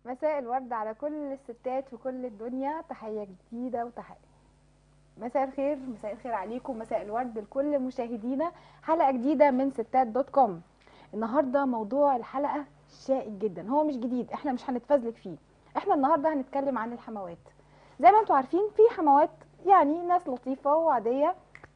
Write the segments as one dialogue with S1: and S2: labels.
S1: مساء الورد على كل الستات في كل الدنيا تحية جديدة وتحية مساء الخير مساء الخير عليكم مساء الورد لكل مشاهدينا حلقة جديدة من ستات دوت كوم النهاردة موضوع الحلقة شائك جدا هو مش جديد احنا مش هنتفزلك فيه احنا النهاردة هنتكلم عن الحموات زي ما انتم عارفين في حموات يعني ناس لطيفة وعادية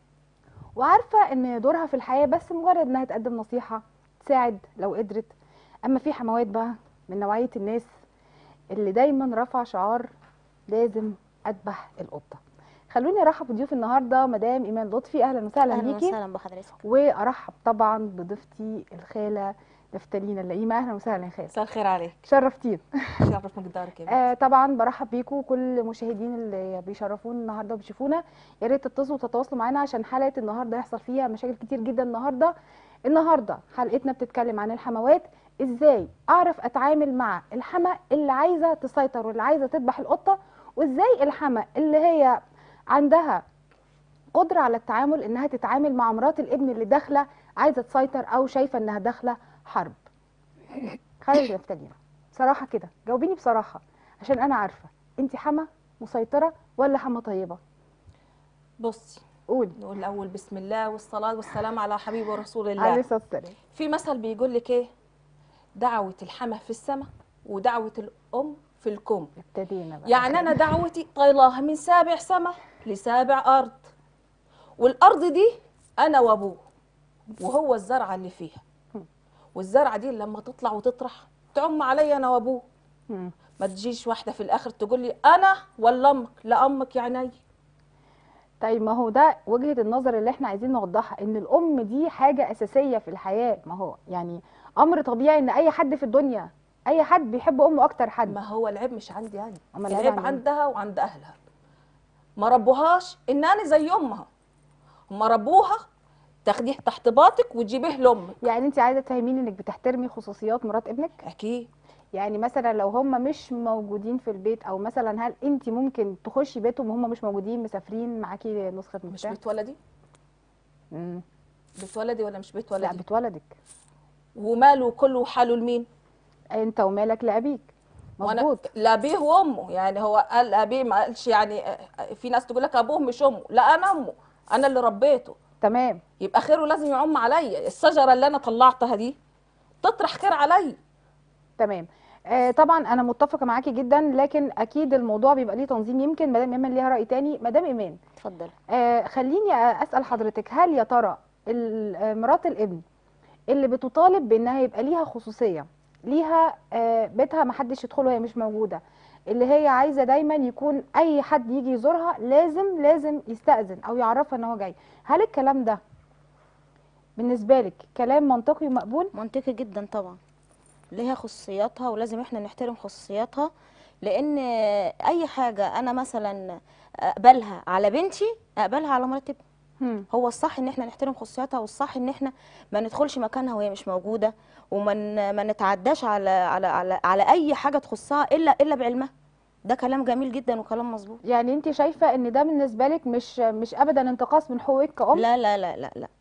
S1: وعارفة ان دورها في الحياة بس مجرد انها تقدم نصيحة تساعد لو قدرت اما في حموات بقى من نوعية الناس اللي دايما رفع شعار لازم اذبح القطه خلوني ارحب بضيوف النهارده مدام ايمان لطفي اهلا وسهلا
S2: اهلا
S1: بيكي
S2: وسهلا بحضرتك
S1: وارحب طبعا بضيفتي الخاله نفتالين اللئيمه اهلا وسهلا يا خاله
S3: مساء الخير عليك
S1: شرفتين
S3: شرف مقدارك يا بنت.
S1: آه طبعا برحب بيكم كل مشاهدين اللي بيشرفونا النهارده وبيشوفونا يا ريت تتصلوا وتتواصلوا معانا عشان حلقه النهارده يحصل فيها مشاكل كتير جدا النهارده النهارده حلقتنا بتتكلم عن الحموات ازاي اعرف اتعامل مع الحما اللي عايزه تسيطر واللي عايزه تذبح القطه وازاي الحما اللي هي عندها قدره على التعامل انها تتعامل مع مرات الابن اللي داخله عايزه تسيطر او شايفه انها داخله حرب خالد نفتالينا بصراحه كده جاوبيني بصراحه عشان انا عارفه انت حما مسيطره ولا حما طيبه
S3: بصي
S1: قولي
S3: نقول الاول بسم الله والصلاه والسلام على حبيبه رسول
S1: عليه
S3: الله
S1: الصلاه والسلام
S3: في مثل بيقول لك ايه دعوه الحما في السماء ودعوه الام في الكم
S1: ابتدينا بقى
S3: يعني انا دعوتي طايلاها من سابع سما لسابع ارض والارض دي انا وابوه وهو الزرعه اللي فيها والزرعه دي لما تطلع وتطرح تعم عليا انا وابوه
S1: مم.
S3: ما تجيش واحده في الاخر تقول لي انا ولا امك لا امك يعني
S1: طيب ما هو ده وجهة النظر اللي احنا عايزين نوضحها ان الام دي حاجة اساسية في الحياة ما هو يعني امر طبيعي ان اي حد في الدنيا اي حد بيحب امه اكتر حد
S3: ما هو العيب مش عندي انا
S1: أما العيب
S3: العيب
S1: عند
S3: عندها وعند اهلها ما ربوهاش ان انا زي امها هم ربوها تاخديه تحت باطك وتجيبيه لامك
S1: يعني انت عايزة تفهميني انك بتحترمي خصوصيات مرات ابنك
S3: اكيد
S1: يعني مثلا لو هم مش موجودين في البيت او مثلا هل انت ممكن تخشي بيتهم وهم مش موجودين مسافرين معاكي نسخة
S3: مش
S1: مفتاح
S3: بيت ولدي
S1: مم.
S3: بيت ولدي ولا مش بيت
S1: لا
S3: ولدي
S1: بتولدك
S3: وماله كله حاله لمين
S1: انت ومالك لابيك
S3: وانا
S1: مظبوط
S3: لابيه وامه يعني هو قال ابيه ما قالش يعني آه، في ناس تقول لك ابوه مش امه لا انا امه انا اللي ربيته
S1: تمام
S3: يبقى خيره لازم يعم عليا الشجره اللي انا طلعتها دي تطرح خير عليا
S1: تمام آه طبعا انا متفقه معاكي جدا لكن اكيد الموضوع بيبقى ليه تنظيم يمكن مدام ايمان ليها راي تاني مدام ايمان
S2: اتفضل
S1: آه خليني اسال حضرتك هل يا ترى ال- آه، مرات الابن اللي بتطالب بانها يبقى ليها خصوصيه ليها آه بيتها محدش يدخله وهي مش موجوده اللي هي عايزه دايما يكون اي حد يجي يزورها لازم لازم يستأذن او يعرفها ان هو جاي هل الكلام ده بالنسبه لك كلام منطقي ومقبول
S2: منطقي جدا طبعا ليها خصوصياتها ولازم احنا نحترم خصوصياتها لان اي حاجه انا مثلا اقبلها على بنتي اقبلها على مرات ابني
S1: هم.
S2: هو الصح ان احنا نحترم خصوصياتها والصح ان احنا ما ندخلش مكانها وهي مش موجوده وما ن- ما نتعداش على على على على اي حاجه تخصها الا الا بعلمها ده كلام جميل جدا وكلام مظبوط
S1: يعني انت شايفه ان ده بالنسبه لك مش مش ابدا انتقاص من حقوقك كأم
S2: لا لا لا لا لا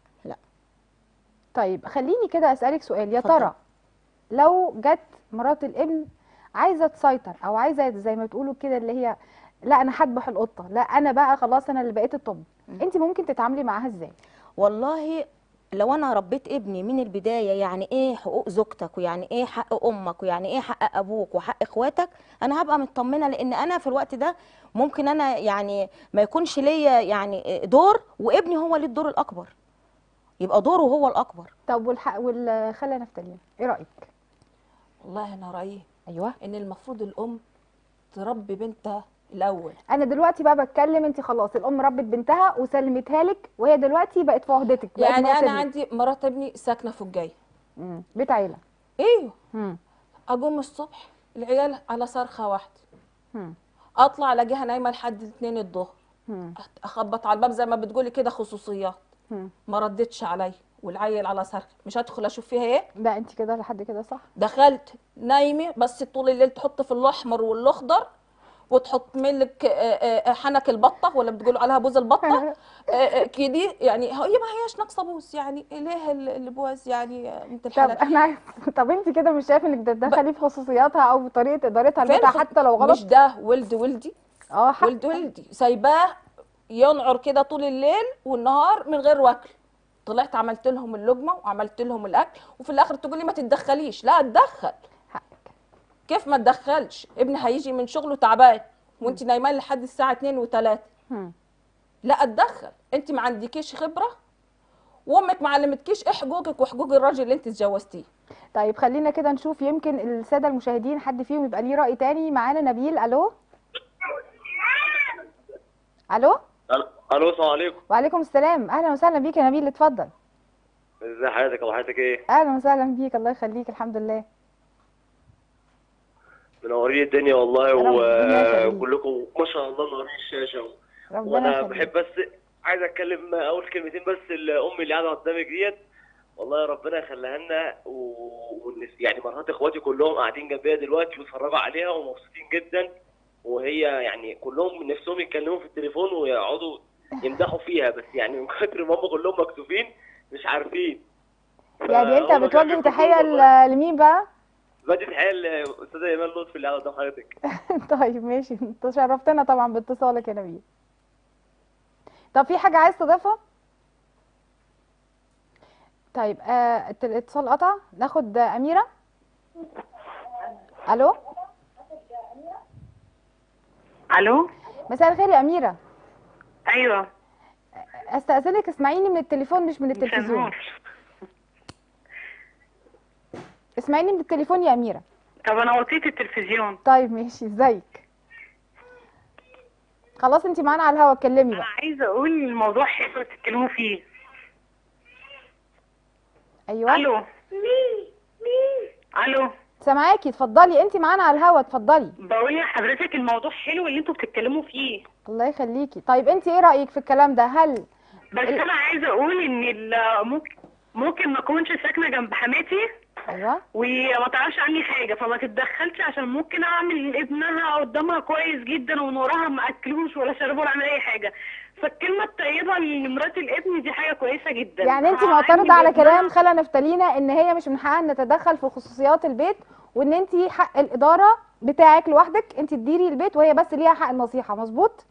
S1: طيب خليني كده اسالك سؤال يا
S2: اتفضل.
S1: ترى لو جت مرات الابن عايزه تسيطر او عايزه زي ما تقولوا كده اللي هي لا انا هذبح القطه لا انا بقى خلاص انا اللي بقيت الطب انت ممكن تتعاملي معاها ازاي
S2: والله لو انا ربيت ابني من البدايه يعني ايه حقوق زوجتك ويعني ايه حق امك ويعني ايه حق ابوك وحق اخواتك انا هبقى مطمنه لان انا في الوقت ده ممكن انا يعني ما يكونش ليا يعني دور وابني هو ليه الدور الاكبر يبقى دوره هو الاكبر
S1: طب والحق والخاله نفتالين ايه رايك
S3: والله انا رايي
S1: ايوه
S3: ان المفروض الام تربي بنتها الاول
S1: انا دلوقتي بقى بتكلم انت خلاص الام ربت بنتها وسلمتها لك وهي دلوقتي بقت في عهدتك بقت
S3: يعني
S1: مرات
S3: انا
S1: ابنك.
S3: عندي مرات ابني ساكنه في الجاي
S1: مم. بيت عيله
S3: ايوه
S1: مم.
S3: اقوم الصبح العيال على صرخه واحده
S1: مم.
S3: اطلع الاقيها نايمه لحد 2 الظهر
S1: مم.
S3: اخبط على الباب زي ما بتقولي كده خصوصيات
S1: مم.
S3: ما ردتش علي والعيل على صرخه مش هدخل اشوف فيها ايه
S1: لا انت كده لحد كده صح
S3: دخلت نايمه بس طول الليل تحط في الاحمر والاخضر وتحط ملك آه، آه، حنك البطه ولا بتقولوا عليها بوز البطه آه، آه، كده يعني هي ما هياش ناقصه بوز يعني ليه ال- البوز يعني آه، بنت
S1: طب
S3: الحلال
S1: انا عايز طب انت كده مش شايفه انك تتدخلي في خصوصياتها او في طريقه ادارتها
S3: فين
S1: لبيتها
S3: خص-
S1: حتى لو غلط
S3: مش ده ولد ولدي
S1: اه حق
S3: ولد ولدي سايباه ينعر كده طول الليل والنهار من غير وكل طلعت عملت لهم اللقمه وعملت لهم الاكل وفي الاخر تقول لي ما تتدخليش لا اتدخل
S1: حقك
S3: كيف ما تدخلش ابني هيجي من شغله تعبان وانت نايمان لحد الساعه 2 و3
S1: هم.
S3: لا اتدخل انت ما عندكيش خبره وامك ما علمتكيش ايه حقوقك وحقوق الراجل اللي انت اتجوزتيه
S1: طيب خلينا كده نشوف يمكن الساده المشاهدين حد فيهم يبقى ليه راي تاني معانا نبيل الو الو
S4: الو السلام عليكم
S1: وعليكم السلام اهلا وسهلا بيك يا نبيل اتفضل
S4: ازي حياتك او حياتك ايه
S1: اهلا وسهلا بيك الله يخليك الحمد لله
S4: منورين الدنيا والله
S1: ربنا يخليك.
S4: وكلكم ما شاء الله منورين الشاشه
S1: ربنا
S4: وانا
S1: يخليك
S4: بحب بس عايز اتكلم اول كلمتين بس الام اللي قاعده قدامك ديت والله ربنا يخليها لنا و- والنس- يعني مرات اخواتي كلهم قاعدين جنبيها دلوقتي بيتفرجوا عليها ومبسوطين جدا وهي يعني كلهم من نفسهم يتكلموا في التليفون ويقعدوا يمدحوا فيها بس يعني من كتر ما هم كلهم مكسوفين مش عارفين
S1: يعني انت
S4: فهم
S1: بتوجه
S4: كلهم
S1: تحيه
S4: والله.
S1: ل- لمين بقى
S4: بدي تحيه للاستاذه ايمان لطفي اللي قاعده قدام حضرتك
S1: طيب ماشي انت شرفتنا طبعا باتصالك يا نبيل طب في حاجه عايز تضيفها طيب آه الت- الاتصال قطع ناخد آه، اميره الو
S5: الو
S1: مساء الخير يا اميره
S5: ايوه
S1: استاذنك اسمعيني من التليفون مش من التلفزيون
S5: سنور
S1: اسمعيني من التليفون يا اميره
S5: طب انا وطيت التلفزيون
S1: طيب ماشي ازيك خلاص انت معانا على الهوا اتكلمي
S5: انا
S1: بقى
S5: عايزه اقول الموضوع حلو تتكلموا فيه
S1: ايوه
S5: الو الو
S1: سامعاكي اتفضلي انت معانا على الهوا اتفضلي
S5: بقول لحضرتك الموضوع حلو اللي انتوا بتتكلموا فيه
S1: الله يخليكي طيب انت ايه رايك في الكلام ده هل
S5: بس انا عايزه اقول ان ال- ممكن ممكن ما اكونش ساكنه جنب حماتي
S1: ايوه
S5: وما تعرفش عني حاجه فما تتدخلش عشان ممكن اعمل ابنها قدامها كويس جدا ونوراها ما اكلوش ولا شربه ولا اعمل اي حاجه فالكلمه الطيبه لمرات الابن دي حاجه كويسه جدا
S1: يعني انت
S5: هعمل
S1: معترضه على
S5: ابنها-
S1: كلام خالة نفتالينا ان هي مش من حقها ان نتدخل في خصوصيات البيت وان انت حق الاداره بتاعك لوحدك انت تديري البيت وهي بس ليها حق النصيحه مظبوط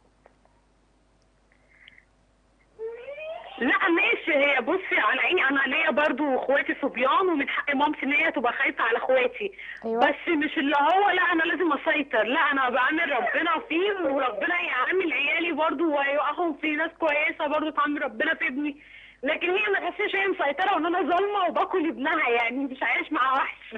S5: لا ماشي هي بصي على عيني انا ليا برضو اخواتي صبيان ومن حق مامتي ان هي تبقى خايفه على اخواتي
S1: أيوة.
S5: بس مش اللي هو لا انا لازم اسيطر لا انا بعمل ربنا فيه وربنا يعامل عيالي برضو ويوقعهم في ناس كويسه برضو تعامل ربنا في ابني لكن هي ما تحسش هي مسيطره وان انا ظالمه وباكل ابنها يعني مش عايش مع وحش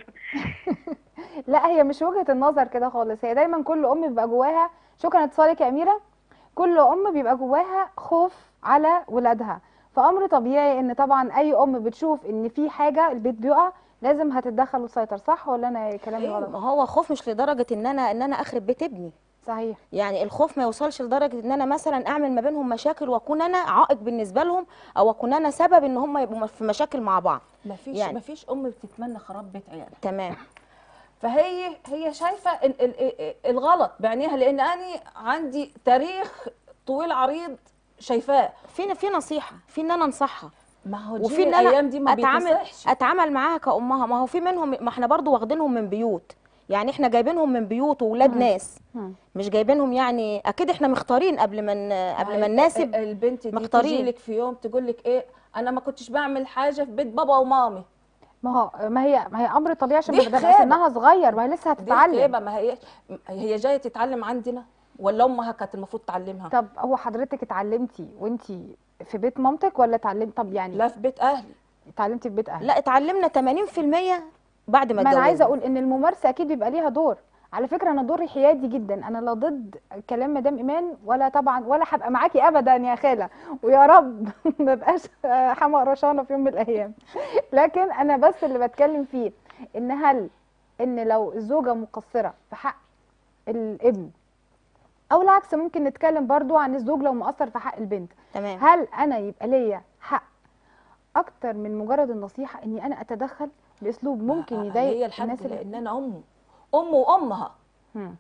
S1: لا هي مش وجهه النظر كده خالص هي دايما كل ام بيبقى جواها شكرا اتصالك يا اميره كل ام بيبقى جواها خوف على ولادها فامر طبيعي ان طبعا اي ام بتشوف ان في حاجه البيت بيقع لازم هتتدخل وتسيطر صح ولا انا كلامي
S2: ما
S1: غلط
S2: هو خوف مش لدرجه ان انا ان انا اخرب بيت ابني
S1: صحيح
S2: يعني الخوف ما يوصلش لدرجه ان انا مثلا اعمل ما بينهم مشاكل واكون انا عائق بالنسبه لهم او اكون انا سبب ان هم يبقوا في مشاكل مع بعض
S3: مفيش
S2: يعني.
S3: مفيش ام بتتمنى خراب بيت عيالها
S2: تمام
S3: فهي هي شايفه ال- ال- ال- الغلط بعينيها لان انا عندي تاريخ طويل عريض شايفاه
S2: في في نصيحه في ان انا انصحها
S3: ما هو
S2: وفي
S3: جيل
S2: ان انا
S3: الايام دي ما
S2: اتعامل
S3: بيتصحش
S2: اتعامل معاها كامها ما هو في منهم ما احنا برضو واخدينهم من بيوت يعني احنا جايبينهم من بيوت واولاد ناس
S1: مم.
S2: مش جايبينهم يعني اكيد احنا مختارين قبل ما ن- قبل ما نناسب
S3: البنت دي
S2: مختارين.
S3: تيجي لك في يوم تقول لك ايه انا ما كنتش بعمل حاجه في بيت بابا ومامي
S1: ما هو ما هي ما هي امر طبيعي عشان
S3: دي
S1: بتبقى
S3: خيبة.
S1: سنها صغير ما هي لسه
S3: دي
S1: هتتعلم
S3: خيبه ما هي هي جايه تتعلم عندنا ولا امها كانت المفروض تعلمها
S1: طب هو حضرتك اتعلمتي وانتي في بيت مامتك ولا اتعلمتي طب يعني
S3: لا في بيت اهلي
S1: اتعلمتي في بيت اهلك
S2: لا اتعلمنا 80% بعد ما
S1: ما انا عايزه
S2: اتجوزنا.
S1: اقول ان الممارسه اكيد بيبقى ليها دور على فكره انا دوري حيادي جدا انا لا ضد كلام مدام ايمان ولا طبعا ولا هبقى معاكي ابدا يا خاله ويا رب ما بقاش حمق رشانه في يوم من الايام لكن انا بس اللي بتكلم فيه ان هل ان لو الزوجه مقصره في حق الابن او العكس ممكن نتكلم برضو عن الزوج لو مقصر في حق البنت
S2: تمام
S1: هل انا يبقى ليا حق اكتر من مجرد النصيحه اني انا اتدخل باسلوب ممكن
S3: هي
S1: يضايق
S3: الحد
S1: الناس اللي
S3: لان انا امه ام وامها
S1: مم.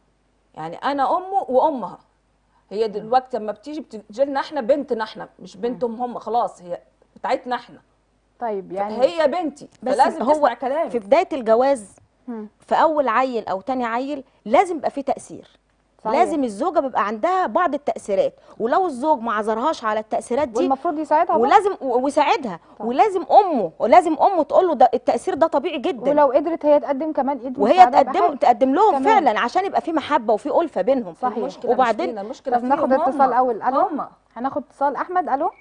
S3: يعني انا امه وامها هي دلوقتي لما بتيجي بتجي لنا احنا بنتنا احنا مش بنتهم هم خلاص هي بتاعتنا احنا
S1: طيب يعني
S3: هي بنتي
S2: بس
S3: فلازم
S2: هو
S3: تسمع كلامي
S2: في بدايه الجواز
S1: مم.
S2: في اول عيل او تاني عيل لازم يبقى فيه تاثير
S1: صحيح.
S2: لازم الزوجه بيبقى عندها بعض التاثيرات ولو الزوج ما عذرهاش على التاثيرات دي
S1: والمفروض يساعدها برضه.
S2: ولازم و- ويساعدها ولازم امه ولازم امه تقول له ده التاثير ده طبيعي جدا
S1: ولو قدرت هي تقدم كمان ايد
S2: وهي
S1: مساعدة
S2: تقدم
S1: بحاجة.
S2: تقدم لهم
S1: كمان.
S2: فعلا عشان يبقى في محبه وفي الفه بينهم
S1: صحيح.
S3: المشكله
S2: وبعدين-
S3: مش فينا المشكله
S1: طب ناخد
S3: فيهم
S1: اتصال
S3: هم.
S1: اول الو
S3: هم
S1: هناخد اتصال احمد الو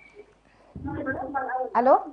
S1: الو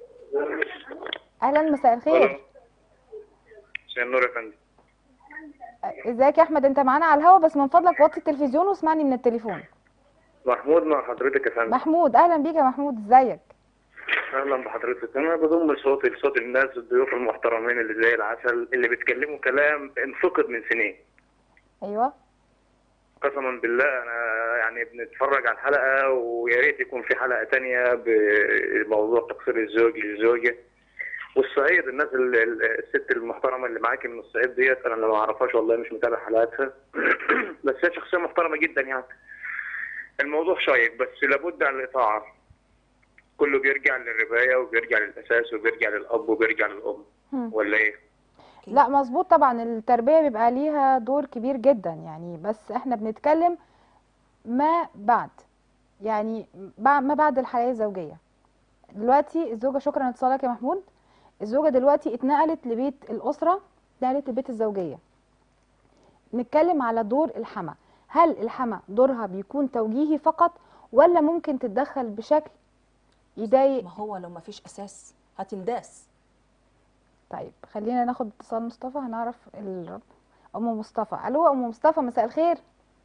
S1: اهلا مساء الخير
S6: مساء النور يا فندم
S1: ازيك يا احمد انت معانا على الهوا بس من فضلك وطي التلفزيون واسمعني من التليفون
S6: محمود مع حضرتك يا فندم
S1: محمود اهلا بيك يا محمود ازيك
S6: اهلا بحضرتك انا بضم صوتي لصوت الناس الضيوف المحترمين اللي زي العسل اللي بيتكلموا كلام انفقد من سنين
S1: ايوه
S6: قسما بالله انا يعني بنتفرج على الحلقه ويا ريت يكون في حلقه تانية بموضوع تقصير الزوج للزوجه والصعيد الناس ال- ال- الست المحترمه اللي معاكي من الصعيد ديت انا ما اعرفهاش والله مش متابع حلقاتها بس هي شخصيه محترمه جدا يعني الموضوع شيق بس لابد عن الاطاعه كله بيرجع للربايه وبيرجع للاساس وبيرجع للاب وبيرجع للام
S1: مم.
S6: ولا ايه؟
S1: لا مظبوط طبعا التربية بيبقى ليها دور كبير جدا يعني بس احنا بنتكلم ما بعد يعني بع- ما بعد الحياة الزوجية دلوقتي الزوجة شكرا على اتصالك يا محمود الزوجة دلوقتي اتنقلت لبيت الأسرة اتنقلت لبيت الزوجية نتكلم على دور الحما هل الحما دورها بيكون توجيهي فقط ولا ممكن تتدخل بشكل يضايق
S3: ما هو لو ما فيش اساس هتنداس
S1: طيب خلينا ناخد اتصال مصطفى هنعرف الرب ام مصطفى الو ام مصطفى مساء الخير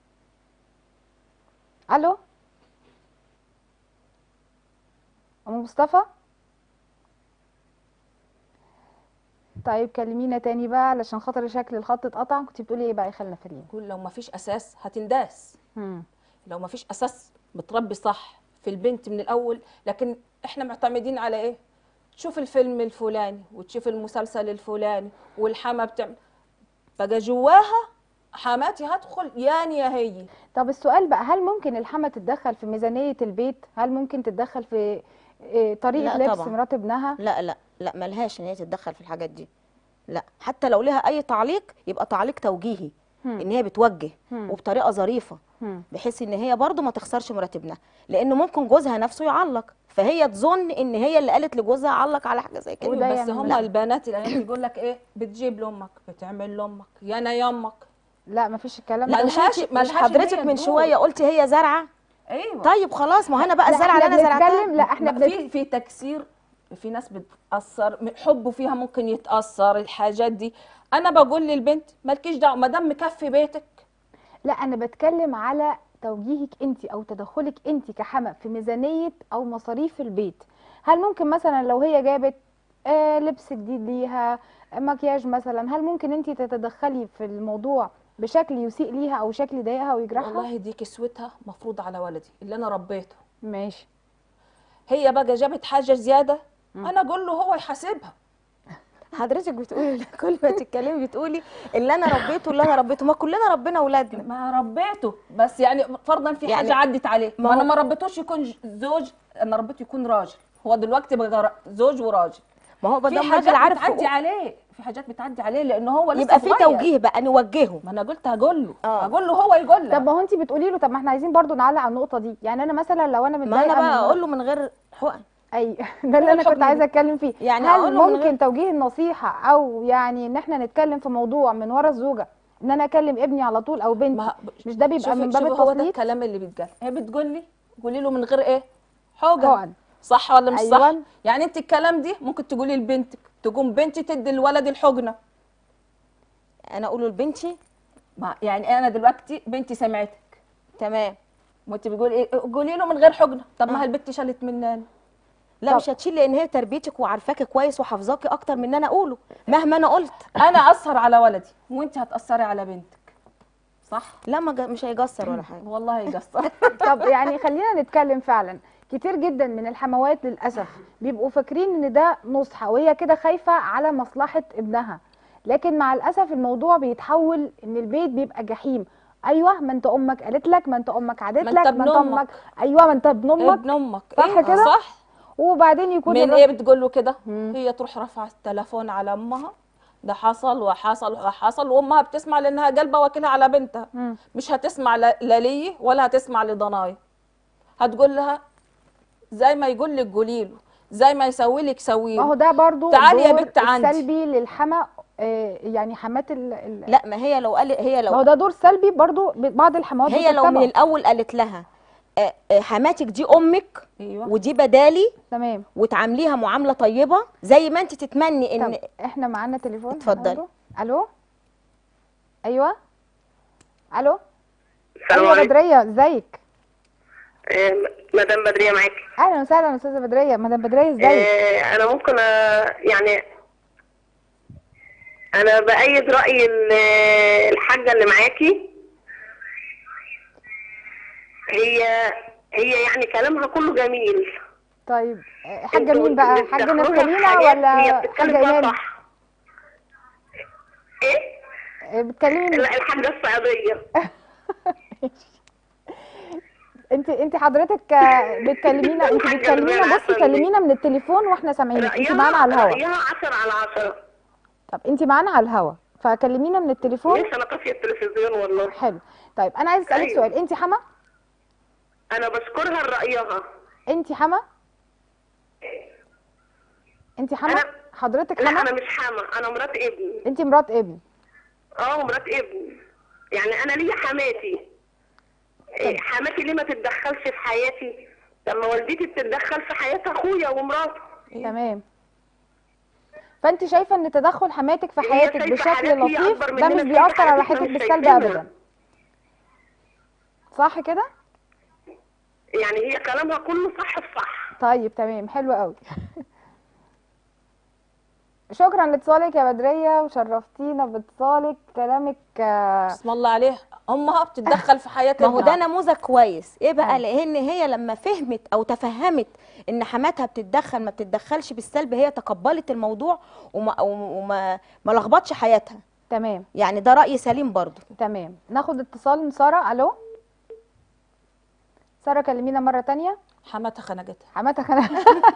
S1: الو ام مصطفى طيب كلمينا تاني بقى علشان خاطر شكل الخط اتقطع كنت بتقولي ايه بقى يا خالة نفرين
S3: كل لو ما فيش اساس هتنداس
S1: مم.
S3: لو ما فيش اساس بتربي صح في البنت من الاول لكن احنا معتمدين على ايه تشوف الفيلم الفلاني وتشوف المسلسل الفلاني والحما بتعمل بقى جواها حماتي هدخل ياني يا هي
S1: طب السؤال بقى هل ممكن الحما تتدخل في ميزانية البيت هل ممكن تتدخل في إيه، طريقة
S2: لا
S1: لبس
S2: طبعا.
S1: مرات ابنها
S2: لا لا لا ملهاش ان هي تتدخل في الحاجات دي لا حتى لو لها اي تعليق يبقى تعليق توجيهي
S1: هم.
S2: ان هي بتوجه
S1: هم.
S2: وبطريقه ظريفه
S1: هم.
S2: بحيث ان هي برضو ما تخسرش مرات ابنها لانه ممكن جوزها نفسه يعلق فهي تظن ان هي اللي قالت لجوزها علق على حاجه زي كده
S1: وده
S3: بس
S1: يعني
S3: هم
S1: لا.
S3: البنات الايام يقول لك ايه بتجيب لامك بتعمل لامك يانا يامك
S1: لا مفيش الكلام
S3: لا،
S1: ده
S3: مش
S2: ملهاش
S3: مش
S2: مش
S3: هي
S2: حضرتك من
S3: تقول.
S2: شويه قلت هي زرعه
S3: ايوه
S2: طيب خلاص ما هو انا بقى
S1: لا،
S2: الزرعه اللي
S1: احنا
S2: انا زرعتها
S1: بنتكلم لا احنا
S3: ما
S1: بنت...
S3: في في تكسير في ناس بتأثر حبه فيها ممكن يتأثر الحاجات دي انا بقول للبنت مالكيش دعوه ما دام مكفي بيتك
S1: لا انا بتكلم على توجيهك انت او تدخلك انت كحما في ميزانيه او مصاريف البيت هل ممكن مثلا لو هي جابت آه لبس جديد ليها آه، مكياج مثلا هل ممكن انت تتدخلي في الموضوع بشكل يسيء ليها او شكل يضايقها ويجرحها
S3: والله دي كسوتها مفروض على ولدي اللي انا ربيته
S1: ماشي
S3: هي بقى جابت حاجه زياده انا اقول له هو يحاسبها
S2: حضرتك بتقولي كل ما تتكلمي بتقولي اللي انا ربيته اللي انا ربيته ما كلنا ربنا اولادنا
S3: ما ربيته بس يعني فرضا في
S2: يعني
S3: حاجه عدت عليه
S2: ما
S3: ما انا
S2: هو-
S3: ما ربيتوش يكون ج- زوج انا ربيته يكون راجل هو دلوقتي بقى را- زوج وراجل
S2: ما هو
S3: في
S2: بدل
S3: حاجات
S2: راجل عارف
S3: بتعدي
S2: حقوقه.
S3: عليه في حاجات بتعدي عليه لان هو لسه
S2: يبقى في
S3: صغير.
S2: توجيه بقى نوجهه
S3: ما انا قلت هقول له
S2: آه.
S3: هقول له هو يقول لك
S1: طب ما هو انت بتقولي له طب ما احنا عايزين برضو نعلق على النقطه دي يعني انا مثلا لو انا
S2: ما
S1: متضايقه
S2: انا بقى
S1: من
S2: اقول له من غير حقن
S1: اي ده اللي انا
S3: الحكم
S1: كنت عايزه اتكلم فيه
S2: يعني
S1: هل
S2: أقول له من
S1: ممكن
S2: غير-
S1: توجيه النصيحه او يعني ان احنا نتكلم في موضوع من ورا الزوجه ان انا اكلم ابني على طول او بنتي
S3: ما
S1: مش ده بيبقى
S3: شوفي
S1: من باب
S3: شوفي هو ده
S1: التسليط
S3: الكلام اللي بيتقال هي بتقول لي قولي له من غير ايه حقن
S1: حقن.
S3: صح ولا مش صح
S1: أيوة.
S3: يعني انت الكلام دي ممكن تقولي لبنتك تقوم بنتي تدي الولد الحقنه
S2: انا اقوله لبنتي
S3: ما يعني انا دلوقتي بنتي سمعتك
S2: تمام
S3: وانت بتقولي ايه قولي له من غير حقنه طب ما هي البنت شالت مننا
S2: لا
S1: طب.
S2: مش هتشيل لان هي تربيتك وعارفاكي كويس وحافظاكي اكتر من ان انا اقوله مهما انا قلت
S3: انا اثر على ولدي وانت هتاثري على بنتك صح
S2: لا ما جا- مش هيجسر ولا حاجه
S3: والله يقصر
S1: طب يعني خلينا نتكلم فعلا كتير جدا من الحموات للاسف بيبقوا فاكرين ان ده نصحه وهي كده خايفه على مصلحه ابنها لكن مع الاسف الموضوع بيتحول ان البيت بيبقى جحيم ايوه ما انت امك قالت لك ما انت امك عادت
S3: ما
S1: لك
S3: انت
S1: ما انت
S3: ابن
S1: امك ايوه ما انت ابن امك
S3: ابن امك
S1: صح
S3: إيه؟
S1: كده؟
S3: صح
S1: وبعدين يكون
S3: من
S1: الراجل-
S3: ايه بتقول له كده
S1: مم.
S3: هي تروح رافعه التليفون على امها ده حصل وحصل وحصل وامها بتسمع لانها قلبها واكلها على بنتها
S1: مم.
S3: مش هتسمع لا لا لي ولا هتسمع لضناي هتقول لها زي ما يقول لك قولي له زي ما يسوي لك سوي
S1: ما هو
S3: له
S1: ده برضو
S3: تعالي يا
S1: دور
S3: بنت عندي.
S1: السلبي للحما آه، يعني حمات ال... ال...
S2: لا ما هي لو قال هي
S1: ما هو
S2: لو
S1: ده دور سلبي برضو بعض الحموات
S2: هي لو من
S1: بتتبعه.
S2: الاول قالت لها آه، آه، حماتك دي امك
S3: ايوه
S2: ودي بدالي
S1: تمام
S2: وتعامليها معامله طيبه زي ما انت تتمني ان
S1: طب احنا معانا تليفون
S2: اتفضلي.
S1: هناخده. الو ايوه الو
S7: السلام
S1: ايوه
S7: عليكم
S1: بدريه ازيك
S7: آه، مدام بدرية معاكي
S1: اهلا وسهلا استاذه بدريه مدام بدريه ازيك
S7: آه، أنا ممكن آه، يعني أنا بأيد رأي ال- آه، الحاجة اللي معاكي هي هي يعني كلامها كله جميل
S1: طيب آه، حاجه
S7: انتوا
S1: مين بقى حاجه
S7: بتدخلوها في
S1: نفتالينا
S7: حاجات
S1: ولا
S7: هي
S1: حاجه
S7: بتتكلم فيها
S1: ايمان
S7: صح ايه؟
S1: آه، بتكلمي مين؟
S7: لا الحاجة الصعيدية
S1: انت انت حضرتك آه، بتكلمينا انت
S7: الحاجة
S1: بتكلمينا
S7: اللي
S1: بصي
S7: عسل دي.
S1: كلمينا من التليفون واحنا سامعينك انت
S7: رأيها
S1: معانا على الهوا
S7: رأيها عشرة على عشرة
S1: طب انت معانا على الهوا فكلمينا من التليفون
S7: لسه أنا طافية التلفزيون والله
S1: حلو طيب انا عايز اسالك
S7: أيوة.
S1: سؤال انت حما
S7: أنا بشكرها لرأيها
S1: انت حما انت حما
S7: أنا-
S1: حضرتك
S7: لا
S1: حما
S7: أنا مش حامة أنا مرات ابني
S1: انت مرات ابن
S7: اه مرات ابني يعني انا ليا حماتي إيه، حماتي ليه ما تتدخلش في حياتي لما والدتي بتتدخل في حياة اخويا ومراته
S1: تمام فانت شايفه ان تدخل حماتك في
S7: هي
S1: حياتك
S7: شايفة
S1: بشكل
S7: حاجات هي
S1: لطيف
S7: أكبر
S1: ده
S7: مننا
S1: مش
S7: في
S1: بيأثر على
S7: حاجات إحنا
S1: حياتك
S7: مش
S1: بالسلب
S7: شايفينها.
S1: ابدا صح كده
S7: يعني هي كلامها كله صح في صح
S1: طيب تمام حلو قوي شكرا لاتصالك يا بدريه وشرفتينا باتصالك كلامك آه،
S3: بسم الله عليها امها بتتدخل في حياه
S2: ما هو ده
S3: ابنها.
S2: نموذج كويس ايه بقى
S1: أيوة.
S2: لان هي لما فهمت او تفهمت ان حماتها بتتدخل ما بتتدخلش بالسلب هي تقبلت الموضوع وما وما ما لخبطش حياتها
S1: تمام
S2: يعني ده رأي سليم برضو
S1: تمام ناخد اتصال من ساره الو ساره كلمينا مره تانية
S3: حماتها خنقتها
S1: حماتك انا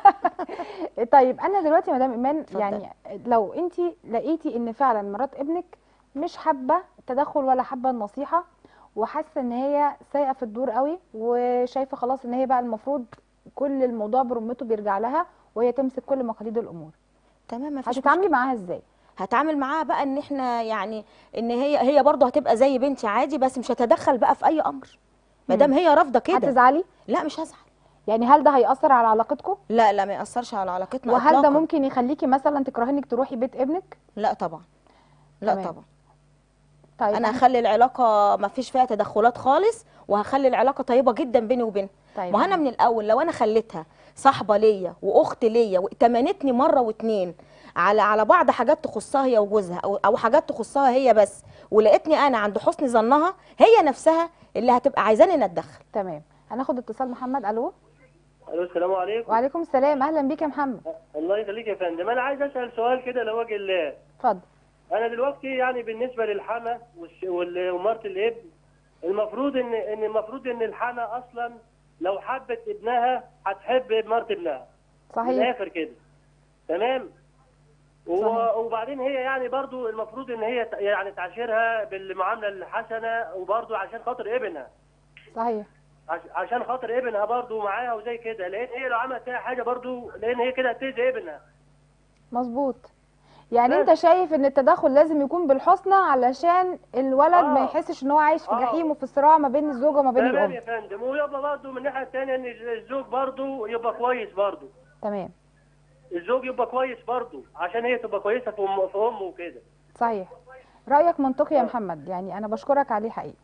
S1: طيب انا دلوقتي مدام ايمان
S2: اتفضلي.
S1: يعني لو انت لقيتي ان فعلا مرات ابنك مش حابه التدخل ولا حابه النصيحه وحاسه ان هي سايقه في الدور قوي وشايفه خلاص ان هي بقى المفروض كل الموضوع برمته بيرجع لها وهي تمسك كل مقاليد الامور
S2: تمام ما فيش
S1: هتتعاملي معاها ازاي
S2: هتعامل معاها بقى ان احنا يعني ان هي هي برضه هتبقى زي بنتي عادي بس مش هتدخل بقى في اي امر ما دام هي رافضه كده
S1: هتزعلي
S2: لا مش هزعل
S1: يعني هل ده هيأثر على علاقتكم
S2: لا لا ما ياثرش على علاقتنا
S1: وهل ده
S2: إطلاقاً.
S1: ممكن يخليكي مثلا تكرهي انك تروحي بيت ابنك
S2: لا طبعا لا
S1: تمام.
S2: طبعا
S1: طيب
S2: انا هخلي العلاقه ما فيش فيها تدخلات خالص وهخلي العلاقه طيبه جدا بيني وبينها
S1: طيب
S2: ما انا من الاول لو انا خليتها صاحبه ليا واخت ليا واتمنتني مره واتنين على على بعض حاجات تخصها هي وجوزها او او حاجات تخصها هي بس ولقيتني انا عند حسن ظنها هي نفسها اللي هتبقى عايزاني ان اتدخل
S1: تمام هناخد اتصال محمد الو
S8: الو السلام عليكم
S1: وعليكم السلام اهلا بيك يا محمد
S8: الله يخليك يا فندم انا عايز اسال سؤال كده لوجه الله
S1: اتفضل
S8: انا دلوقتي يعني بالنسبه للحما والش- وال- ومرت الابن المفروض ان ان المفروض ان الحما اصلا لو حبت ابنها هتحب مرت ابنها من
S1: صحيح
S8: الاخر كده تمام و-
S1: صحيح.
S8: وبعدين هي يعني برضو المفروض ان هي ت- يعني تعاشرها بالمعامله الحسنه وبرضو عشان خاطر ابنها
S1: صحيح
S8: عش- عشان خاطر ابنها برضو معاها وزي كده لان هي لو عملت فيها حاجه برضو لان هي كده هتأذي ابنها
S1: مظبوط يعني
S8: بس.
S1: انت شايف ان التدخل لازم يكون بالحسنى علشان الولد ما
S8: آه.
S1: يحسش ان هو عايش في
S8: آه.
S1: جحيم وفي صراع ما بين الزوجه وما بين
S8: تمام يا
S1: الام
S8: فندم ويبقى برضه من الناحيه الثانيه ان الزوج برضه يبقى كويس برضه
S1: تمام
S8: الزوج يبقى كويس برضه عشان هي تبقى كويسه في أم- في امه وكده
S1: صحيح رايك منطقي يا محمد يعني انا بشكرك عليه حقيقي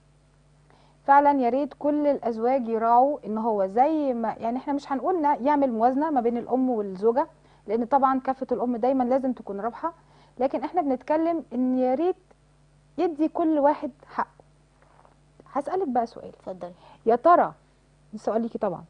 S1: فعلا يا ريت كل الازواج يراعوا ان هو زي ما يعني احنا مش هنقول نا- يعمل موازنه ما بين الام والزوجه لان طبعا كفه الام دايما لازم تكون رابحه لكن احنا بنتكلم ان يا ريت يدي كل واحد حقه هسالك بقى سؤال
S2: اتفضلي
S1: يا ترى السؤال ليكي طبعا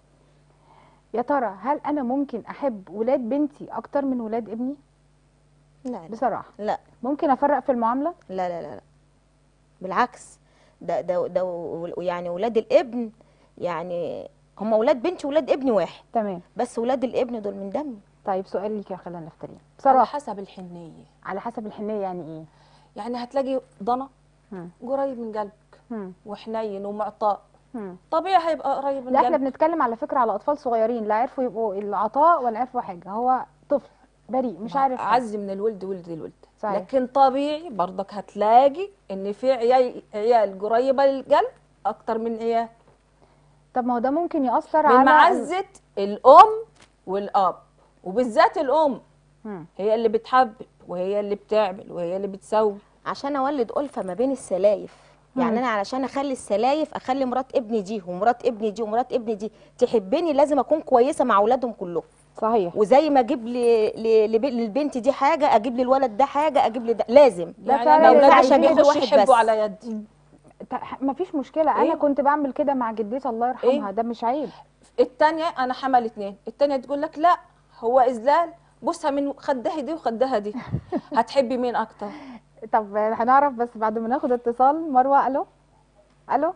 S1: يا ترى هل انا ممكن احب ولاد بنتي اكتر من ولاد ابني
S2: لا لا
S1: بصراحه
S2: لا
S1: ممكن افرق في المعامله
S2: لا لا لا, لا. بالعكس ده ده ده و- يعني ولاد الابن يعني هم ولاد بنتي ولاد ابني واحد
S1: تمام
S2: بس ولاد الابن دول من دمي
S1: طيب سؤال ليك يا خالة نفتالين
S3: على
S1: بصراحة
S3: حسب الحنيه
S1: على حسب الحنية يعني ايه
S3: يعني هتلاقي ضنا
S1: مم.
S3: قريب من قلبك
S1: مم.
S3: وحنين ومعطاء
S1: مم.
S3: طبيعي هيبقى قريب من
S1: لا احنا
S3: قلبك
S1: بنتكلم على فكرة على اطفال صغيرين لا عرفوا يبقوا العطاء ولا عرفوا حاجة هو طفل بريء مش عارف حاجة.
S3: عز من الولد ولد الولد
S1: صحيح.
S3: لكن طبيعي برضك هتلاقي ان في عيال عيال قريبه للقلب اكتر من عيال
S1: طب ما هو ده ممكن يأثر
S3: من
S1: على
S3: معزه الام والاب وبالذات الام
S1: مم.
S3: هي اللي بتحبب وهي اللي بتعمل وهي اللي بتسوي
S2: عشان اولد ألفة ما بين السلايف يعني
S1: مم.
S2: انا علشان اخلي السلايف اخلي مرات ابني دي ومرات ابني دي ومرات ابني دي تحبني لازم اكون كويسه مع اولادهم كلهم
S1: صحيح
S2: وزي ما اجيب لي ل- لب- للبنت دي حاجه اجيب للولد ده حاجه اجيب لي ده لازم
S1: ده
S3: يعني
S1: فعلا
S3: انا
S1: اللي
S3: اولاد
S1: عايزين
S3: عشان
S2: يدوا
S3: بيخشوا
S2: واحد
S3: يحبوا
S2: بس.
S3: على يدي
S1: ما فيش مشكلة انا
S3: إيه؟
S1: كنت بعمل كده مع جدتي الله يرحمها ده مش عيب
S3: التانية انا حمل اتنين التانية تقول لك لا هو اذلال بصها من خدها دي وخدها دي هتحبي مين اكتر
S1: طب هنعرف بس بعد ما ناخد اتصال مروة الو الو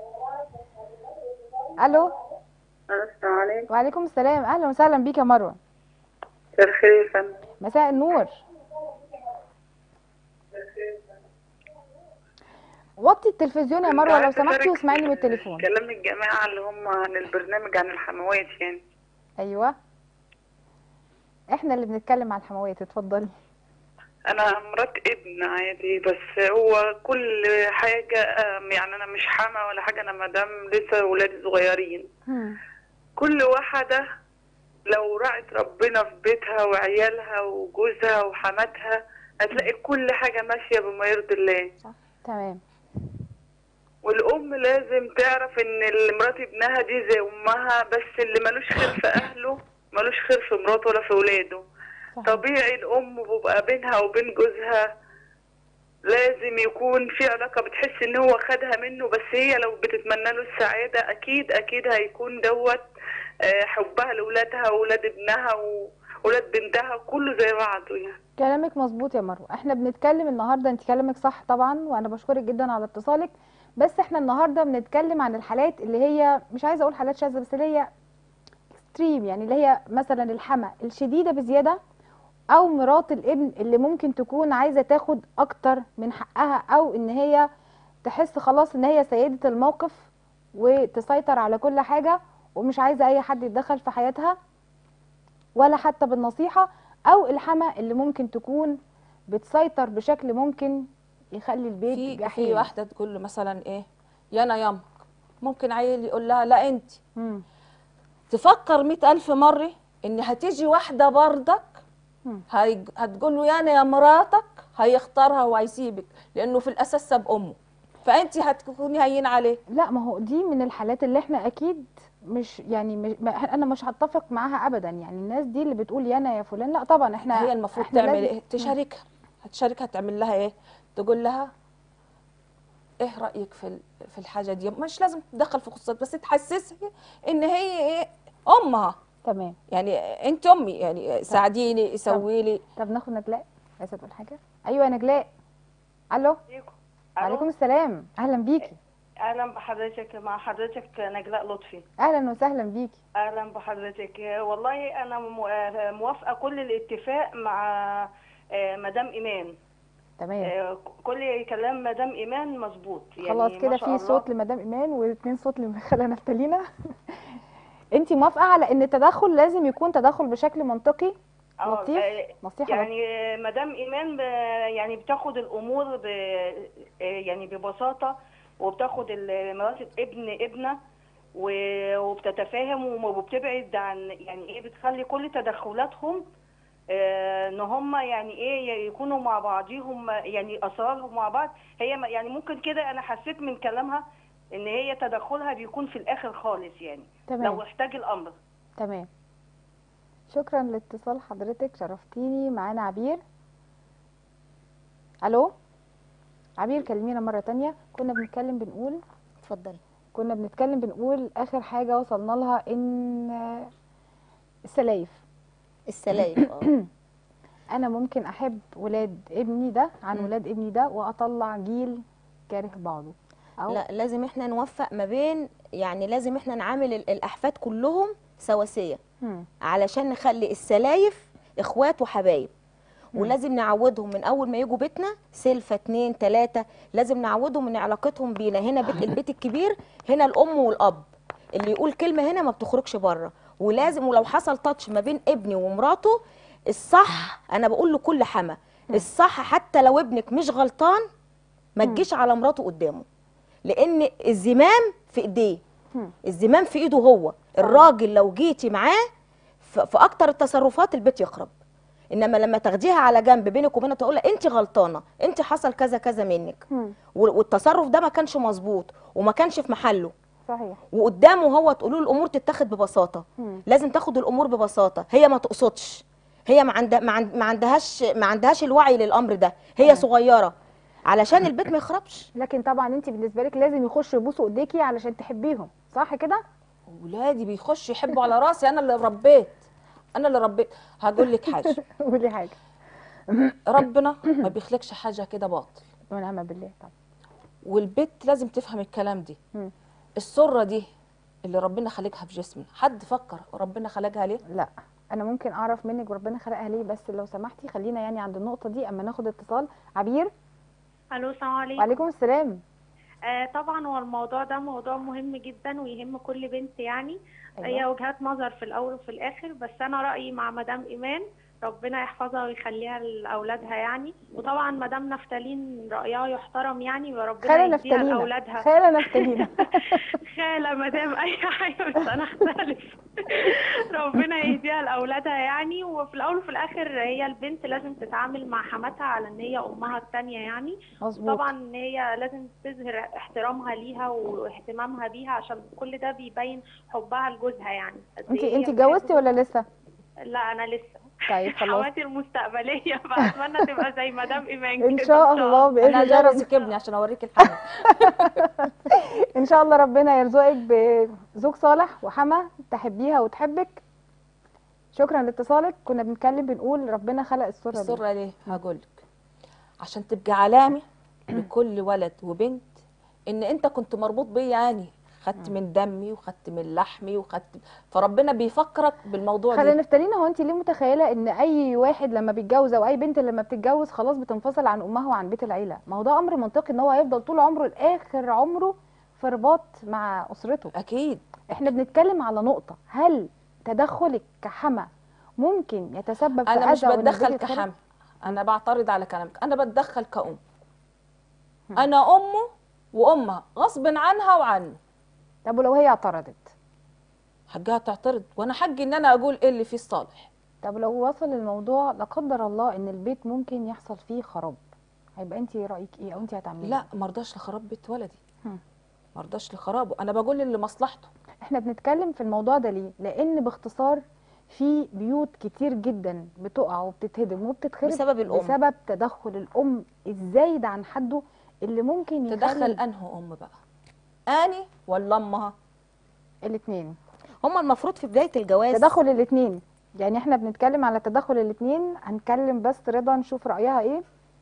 S1: الو
S7: السلام عليكم
S1: وعليكم السلام اهلا وسهلا بيك يا مروة
S7: مساء الخير يا فندم
S1: مساء النور وطي التلفزيون يا مروة لو سمحتي واسمعيني من التليفون
S7: كلام الجماعة اللي هم عن البرنامج عن الحموات يعني
S1: ايوه احنا اللي بنتكلم عن الحموات اتفضلي
S7: انا مرات ابن عادي بس هو كل حاجة آم، يعني انا مش حما ولا حاجة انا مدام لسه ولادي صغيرين
S1: هم.
S7: كل واحدة لو راعت ربنا في بيتها وعيالها وجوزها وحماتها هتلاقي كل حاجة ماشية بما يرضي الله
S1: تمام
S7: والأم لازم تعرف إن اللي مرات ابنها دي زي أمها بس اللي ملوش خير في أهله ملوش خير في مراته ولا في ولاده
S1: صحيح.
S7: طبيعي الأم بيبقى بينها وبين جوزها لازم يكون في علاقة بتحس إن هو خدها منه بس هي لو بتتمنى له السعادة أكيد أكيد هيكون دوت آه، حبها لأولادها وولاد ابنها وولاد بنتها كله زي بعضه يعني
S1: كلامك مظبوط يا مروه احنا بنتكلم النهارده انت كلامك صح طبعا وانا بشكرك جدا على اتصالك بس احنا النهارده بنتكلم عن الحالات اللي هي مش عايزه اقول حالات شاذه بس اللي هي اكستريم يعني اللي هي مثلا الحما الشديده بزياده او مرات الابن اللي ممكن تكون عايزه تاخد اكتر من حقها او ان هي تحس خلاص ان هي سيده الموقف وتسيطر على كل حاجه ومش عايزه اي حد يتدخل في حياتها ولا حتى بالنصيحه او الحما اللي ممكن تكون بتسيطر بشكل ممكن يخلي البيت
S3: في
S1: جحيم
S3: في واحده تقول له مثلا ايه يا انا يامك ممكن عيل يقول لها لا انت
S1: مم.
S3: تفكر مئة ألف مرة إن هتيجي واحدة بردك
S1: مم.
S3: هي... هتقول له يا أنا يا مراتك هيختارها وهيسيبك لأنه في الأساس ساب أمه فأنت هتكوني هين عليه
S1: لا ما هو دي من الحالات اللي احنا اكيد مش يعني مش ما انا مش هتفق معاها ابدا يعني الناس دي اللي بتقول يا انا يا فلان لا طبعا احنا
S3: هي المفروض
S1: احنا
S3: تعمل
S1: لازم-
S3: إيه تشاركها هتشاركها تعمل لها إيه تقول لها إيه رأيك في ال- في الحاجة دي مش لازم تدخل في خصوصات بس تحسسها إن هي إيه أمها
S1: تمام
S3: يعني أنت أمي يعني ساعديني سوي لي
S1: طب ناخد نجلاء عايزه تقول حاجه ايوه يا نجلاء الو وعليكم السلام اهلا بيكي
S9: اهلا بحضرتك مع حضرتك نجلاء لطفي
S1: اهلا وسهلا بيكي
S9: اهلا بحضرتك والله انا مو- موافقه كل الاتفاق مع آه، مدام ايمان
S1: تمام
S9: آه، كل كلام مدام ايمان مظبوط يعني
S1: خلاص
S9: ما
S1: كده
S9: شاء
S1: في
S9: الله.
S1: صوت لمدام ايمان واثنين صوت لخالة نفتالينا انت موافقه على ان التدخل لازم يكون تدخل بشكل منطقي
S9: آه،
S1: لطيف
S9: آه،
S1: نصيحه لطيفة.
S9: يعني مدام ايمان ب- يعني بتاخد الامور ب آه، يعني ببساطه وبتاخد ال- مرات ابن ابنه و- وبتتفاهم وبتبعد عن يعني ايه بتخلي كل تدخلاتهم آه، ان هم يعني ايه يكونوا مع بعضيهم يعني اسرارهم مع بعض هي ما- يعني ممكن كده انا حسيت من كلامها ان هي تدخلها بيكون في الاخر خالص يعني
S1: تمام
S9: لو احتاج الامر
S1: تمام شكرا لاتصال حضرتك شرفتيني معانا عبير الو عبير كلمينا مره تانية كنا بنتكلم بنقول
S2: اتفضلي
S1: كنا بنتكلم بنقول اخر حاجه وصلنا لها ان السلايف
S2: السلايف اه
S1: انا ممكن احب ولاد ابني ده عن
S2: مم.
S1: ولاد ابني ده واطلع جيل كاره بعضه أو
S2: لا لازم احنا نوفق ما بين يعني لازم احنا نعامل ال- الاحفاد كلهم سواسيه
S1: مم.
S2: علشان نخلي السلايف اخوات وحبايب ولازم نعودهم من اول ما يجوا بيتنا سلفه اتنين تلاته لازم نعودهم من علاقتهم بينا هنا بيت البيت الكبير هنا الام والاب اللي يقول كلمه هنا ما بتخرجش بره ولازم ولو حصل تاتش ما بين ابني ومراته الصح انا بقول لكل حما الصح حتى لو ابنك مش غلطان ما تجيش على مراته قدامه لان الزمام في ايديه
S1: مم.
S2: الزمام في ايده هو الراجل لو جيتي معاه ف- في اكتر التصرفات البيت يخرب انما لما تاخديها على جنب بينك وبينها تقول لها انت غلطانه انت حصل كذا كذا منك
S1: مم.
S2: وال- والتصرف ده ما كانش مظبوط وما كانش في محله
S1: صحيح
S2: وقدامه هو تقولوا له الامور تتاخد ببساطه
S1: مم.
S2: لازم تاخد الامور ببساطه هي ما تقصدش هي ما عندها ما, عند... ما عندهاش ما عندهاش الوعي للامر ده هي صغيره علشان البيت ما يخربش
S1: لكن طبعا انت بالنسبه لك لازم يخشوا يبوسوا ايديكي علشان تحبيهم صح كده
S3: ولادي بيخشوا يحبوا على راسي انا اللي ربيت انا اللي ربيت هقول لك حاجه
S1: قولي حاجه
S3: ربنا ما بيخلقش حاجه كده باطل
S1: ونعم بالله طبعا
S3: والبت لازم تفهم الكلام دي
S1: مم.
S3: السره دي اللي ربنا خلقها في جسمنا حد فكر ربنا خلقها ليه
S1: لا انا ممكن اعرف منك ربنا خلقها ليه بس لو سمحتي خلينا يعني عند النقطه دي اما ناخد اتصال عبير
S10: الو السلام عليكم
S1: وعليكم السلام
S10: آه طبعا هو الموضوع ده موضوع مهم جدا ويهم كل بنت يعني
S1: أيوة.
S10: هي وجهات نظر في الاول وفي الاخر بس انا رايي مع مدام ايمان ربنا يحفظها ويخليها لاولادها يعني وطبعا مدام نفتالين رايها يحترم يعني وربنا
S1: خاله
S10: يديها
S1: نفتالينا
S10: لاولادها
S1: خاله نفتالينا
S10: خاله مدام اي حاجه بس انا اختلف ربنا يهديها لاولادها يعني وفي الاول وفي الاخر هي البنت لازم تتعامل مع حماتها على ان هي امها التانية يعني
S1: مظبوط
S10: طبعا ان هي لازم تظهر احترامها ليها واهتمامها بيها عشان كل ده بيبين حبها لجوزها يعني قد
S1: انت
S10: إيه هي
S1: انت
S10: بتحب
S1: اتجوزتي ولا لسه
S10: لا انا لسه
S1: طيب خلاص
S10: حماتي المستقبليه فاتمنى تبقى زي مدام ايمان
S1: ان
S10: كده
S1: شاء الله باذن
S3: انا
S1: الله رب...
S3: هجوزك ابني عشان اوريك الحاجه
S1: ان شاء الله ربنا يرزقك بزوج صالح وحما تحبيها وتحبك شكرا لاتصالك كنا بنتكلم بنقول ربنا خلق السره دي
S3: السره ليه هقول لك عشان تبقى علامه لكل ولد وبنت ان انت كنت مربوط بيا يعني خدت من دمي وخدت من لحمي وخدت فربنا بيفكرك بالموضوع
S1: خلينا
S3: ده
S1: نفترينا هو انت ليه متخيله ان اي واحد لما بيتجوز او اي بنت لما بتتجوز خلاص بتنفصل عن امها وعن بيت العيله ما هو ده امر منطقي ان هو هيفضل طول عمره لاخر عمره في رباط مع اسرته
S3: اكيد
S1: احنا بنتكلم على نقطه هل تدخلك كحما ممكن يتسبب في
S3: انا مش
S1: أذى وإن البيت
S3: بتدخل
S1: يتخرب؟
S3: كحم انا بعترض على كلامك انا بتدخل كأم انا امه وامها غصب عنها وعنه
S1: طب ولو هي اعترضت
S3: حقها تعترض وانا حقي ان انا اقول ايه اللي فيه الصالح
S1: طب لو وصل الموضوع لا قدر الله ان البيت ممكن يحصل فيه خراب هيبقى انت رايك ايه او انت هتعملي
S3: لا مرضاش لخراب بيت ولدي
S1: هم.
S3: مرضاش لخرابه انا بقول اللي مصلحته
S1: احنا بنتكلم في الموضوع ده ليه لان باختصار في بيوت كتير جدا بتقع وبتتهدم وبتتخرب
S2: بسبب الأم.
S1: بسبب تدخل الام الزايد عن حده اللي ممكن يخلي
S3: تدخل انه ام بقى اني ولا امها
S1: الاثنين
S2: هما المفروض في بدايه الجواز
S1: تدخل الاثنين يعني احنا بنتكلم على تدخل الاثنين هنكلم بس رضا نشوف رايها ايه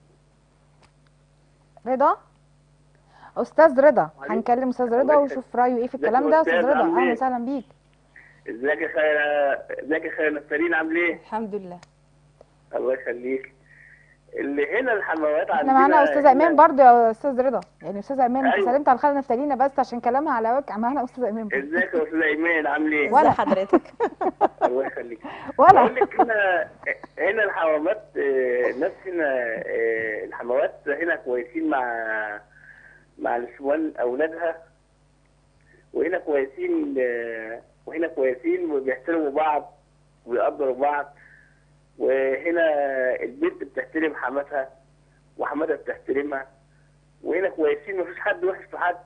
S1: رضا استاذ رضا هنكلم استاذ رضا ونشوف رايه ايه في الكلام ده
S6: أستاذ،
S1: استاذ رضا
S6: عامل
S1: اهلا
S6: إيه؟
S1: وسهلا بيك
S6: ازيك يا خير ازيك يا خير نفتالين عامل ايه؟
S3: الحمد لله
S6: الله يخليك اللي هنا الحموات
S1: احنا
S6: عندنا
S1: معانا استاذ ايمان
S6: هنا-
S1: برضه يا استاذ رضا يعني استاذ ايمان انت
S6: أيوة.
S1: سلمت على الخاله نفتالينا بس عشان كلامها على وجه معانا استاذ ايمان برضه.
S6: ازيك يا استاذ ايمان عامل ايه؟
S1: ولا.
S2: ازي حضرتك
S6: الله يخليك
S1: ولا
S6: بقول لك هنا هنا الحمامات آه، الناس هنا آه، الحموات هنا كويسين مع مع نسوان اولادها وهنا كويسين آه، وهنا كويسين وبيحترموا بعض ويقدروا بعض وهنا البنت بتحترم حماتها وحماتها بتحترمها وهنا كويسين مفيش حد وحش في حد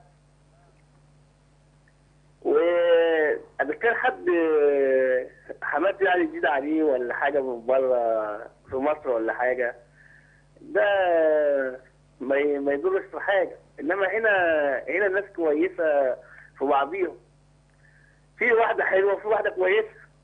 S6: وإذا كان حد حمات يعني جديد عليه ولا حاجة من بره في مصر ولا حاجة ده ما ي- ما يضرش في حاجة إنما هنا هنا الناس كويسة في بعضيهم في واحدة حلوة وفي واحدة كويسة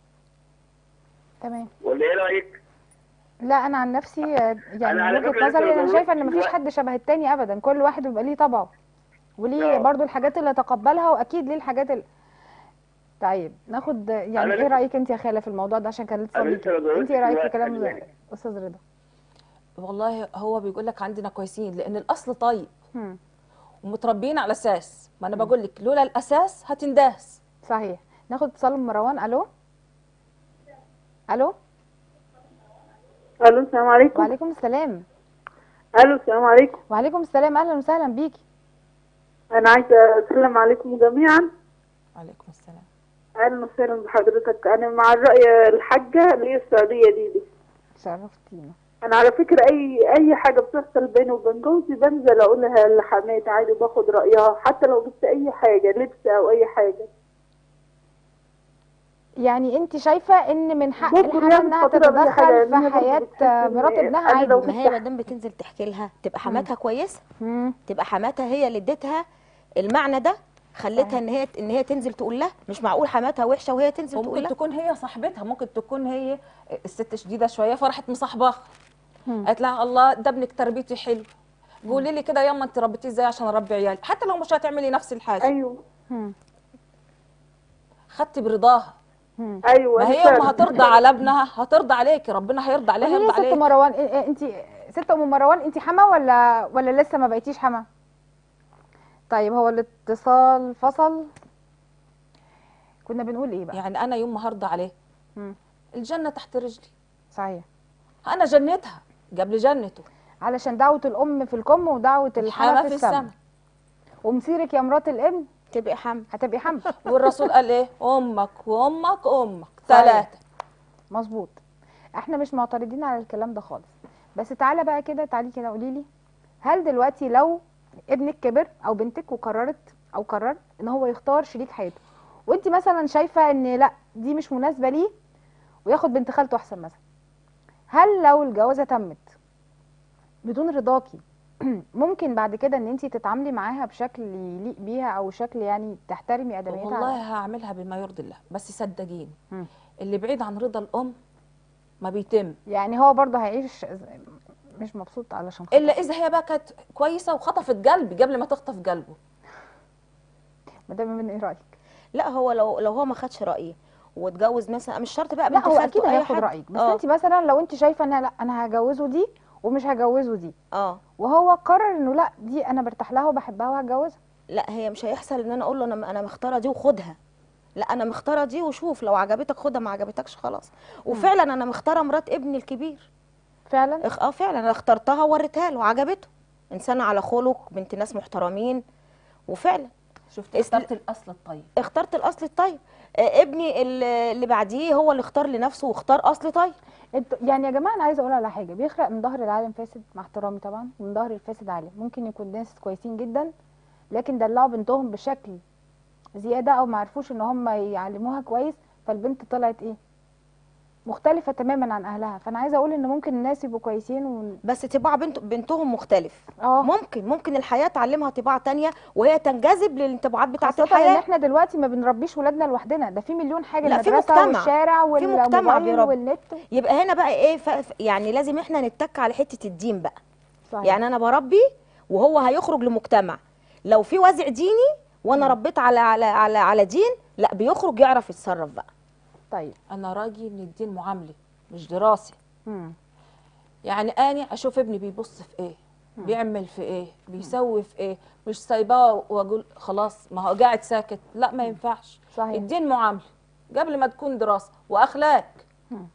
S1: تمام
S6: ولا إيه رأيك؟
S1: لا انا عن نفسي آه، يعني
S6: أنا
S1: من
S6: على
S1: وجهه
S6: فكرة
S1: نظري
S6: لسه
S1: انا شايفه ان
S6: بقول-
S1: مفيش حد شبه التاني ابدا كل واحد بيبقى ليه طبعه وليه
S6: آه.
S1: برضو الحاجات اللي تقبلها واكيد ليه الحاجات اللي طيب ناخد يعني
S6: أنا
S1: ايه
S6: لسه-
S1: رايك انت يا خاله في الموضوع ده عشان كان لسه
S6: أنا
S1: ليكي.
S6: لسه بدرس
S1: انت ايه رايك في
S6: دلوقتي
S1: كلام
S6: أجنبي.
S1: استاذ رضا
S3: والله هو بيقول لك عندنا كويسين لان الاصل طيب
S1: هم.
S3: ومتربيين على اساس ما انا بقول لك لولا الاساس هتنداس
S1: صحيح ناخد اتصال من مروان الو الو
S11: الو السلام عليكم
S1: وعليكم السلام
S11: الو السلام عليكم
S1: وعليكم السلام اهلا وسهلا بيكي
S11: انا عايزه اسلم عليكم جميعا
S3: عليكم السلام
S11: اهلا وسهلا بحضرتك انا مع الراي الحاجه اللي هي السعوديه دي دي
S1: شرفتينا
S11: انا على فكره اي اي حاجه بتحصل بيني وبين جوزي بنزل اقولها لحماتي عادي باخد رايها حتى لو جبت اي حاجه لبس او اي حاجه
S1: يعني انت شايفه ان من حق
S11: ممكن
S1: الحمى
S11: يعني
S1: انها
S11: تفضلي بأي حاجة،
S1: تتدخل
S11: لأن
S1: في
S11: هي برضه
S1: حياه
S11: بتحس إن
S1: مرات ابنها
S11: أنا لو
S1: عادي
S2: ما هي ما دام بتنزل تحكي لها تبقى حماتها كويسه
S1: مم.
S2: تبقى حماتها هي اللي اديتها المعنى ده خلتها ان هي ان هي تنزل تقول لها مش معقول حماتها وحشه وهي تنزل تقول
S3: وممكن
S2: لها
S3: تكون هي صاحبتها ممكن تكون هي الست شديده شويه فراحت مصاحباها قالت لها الله ده ابنك تربيتي حلو قولي لي كده ياما انت ربيتيه ازاي عشان اربي عيالي حتى لو مش هتعملي نفس الحاجه
S11: ايوه
S3: خدتي برضاها
S11: ايوه
S3: ما هي
S11: فعلا.
S3: يوم هترضى على ابنها هترضى عليكي ربنا هيرضى عليها
S1: قولي لي
S3: يرضى
S1: يا ست
S3: عليك
S1: مروان إيه- إيه انت ست ام مروان انت حما ولا ولا لسه ما بقيتيش حما طيب هو الاتصال فصل كنا بنقول ايه بقى
S3: يعني انا يوم ما هرضى عليه
S1: مم.
S3: الجنه تحت رجلي
S1: صحيح
S3: انا جنتها قبل جنته
S1: علشان دعوه الام في الكم ودعوه الحما
S3: الحما
S1: في
S3: في
S1: السماء
S3: السماء
S1: ومصيرك يا مرات الابن
S2: تبقي حم
S1: هتبقي حما
S3: والرسول قال ايه امك وامك امك
S1: صحيح.
S3: ثلاثه
S1: مظبوط احنا مش معترضين على الكلام ده خالص بس تعالى بقى كده تعالي كده قولي لي هل دلوقتي لو ابنك كبر او بنتك وقررت او قرر ان هو يختار شريك حياته وانت مثلا شايفه ان لا دي مش مناسبه ليه وياخد بنت خالته احسن مثلا هل لو الجوازه تمت بدون رضاكي ممكن بعد كده ان انت تتعاملي معاها بشكل يليق بيها او شكل يعني تحترمي ادميتها
S3: والله هعملها بما يرضي الله بس صدقيني
S1: مم.
S3: اللي بعيد عن رضا الام ما بيتم
S1: يعني هو برضه هيعيش مش مبسوط علشان خاطر
S3: الا اذا هي بقى كانت كويسه وخطفت قلبي قبل ما تخطف قلبه
S1: مدام من ايه رايك
S2: لا هو لو لو هو ما خدش رايي واتجوز مثلا مش شرط بقى
S1: لا
S2: بنت
S1: هو
S2: خالته
S1: اكيد
S2: أي
S1: هياخد
S2: حد.
S1: رايك بس
S2: آه.
S1: انت مثلا لو انت شايفه ان لا انا هجوزه دي ومش هجوزه دي
S2: اه
S1: وهو قرر انه لا دي انا برتاح لها وبحبها وهتجوزها
S2: لا هي مش هيحصل ان انا اقول له انا انا مختاره دي وخدها لا انا مختاره دي وشوف لو عجبتك خدها ما عجبتكش خلاص وفعلا انا مختاره مرات ابني الكبير
S1: فعلا
S2: اخ اه فعلا انا اخترتها ووريتها له عجبته انسانه على خلق بنت ناس محترمين وفعلا
S3: شفت اخترت الاصل الطيب
S2: اخترت الاصل الطيب آه، ابني اللي اللي بعديه هو اللي اختار لنفسه واختار اصل طيب
S1: انت يعني يا جماعه انا عايزه اقول على حاجه بيخلق من ظهر العالم فاسد مع احترامي طبعا من ظهر الفاسد عالم ممكن يكون ناس كويسين جدا لكن دلعوا بنتهم بشكل زياده او ما عرفوش ان هم يعلموها كويس فالبنت طلعت ايه مختلفه تماما عن اهلها فانا عايزه اقول ان ممكن الناس يبقوا كويسين و...
S2: بس طباع بنت بنتهم مختلف
S1: اه
S2: ممكن ممكن الحياه تعلمها طباع تانية وهي تنجذب للانطباعات بتاعه
S1: خاصة ان
S2: الحياه
S1: احنا دلوقتي ما بنربيش ولادنا لوحدنا ده في مليون حاجه
S2: لا، في
S1: المدرسه
S2: مجتمع.
S1: والشارع
S2: في مجتمع
S1: والموبايل
S2: بيربي.
S1: والنت
S2: يبقى هنا بقى ايه ف... ف- يعني لازم احنا نتك على حته الدين بقى
S1: صحيح.
S2: يعني انا بربي وهو هيخرج لمجتمع لو في وازع ديني وانا ربيت على على على على دين لا بيخرج يعرف يتصرف بقى
S1: طيب
S3: انا راجي من الدين معامله مش دراسه
S1: مم.
S3: يعني اني اشوف ابني بيبص في ايه بيعمل في ايه بيسوي في ايه مش سايباه واقول خلاص ما هو قاعد ساكت لا ما ينفعش
S1: صحيح.
S3: الدين معامله قبل ما تكون دراسه واخلاق
S1: مم.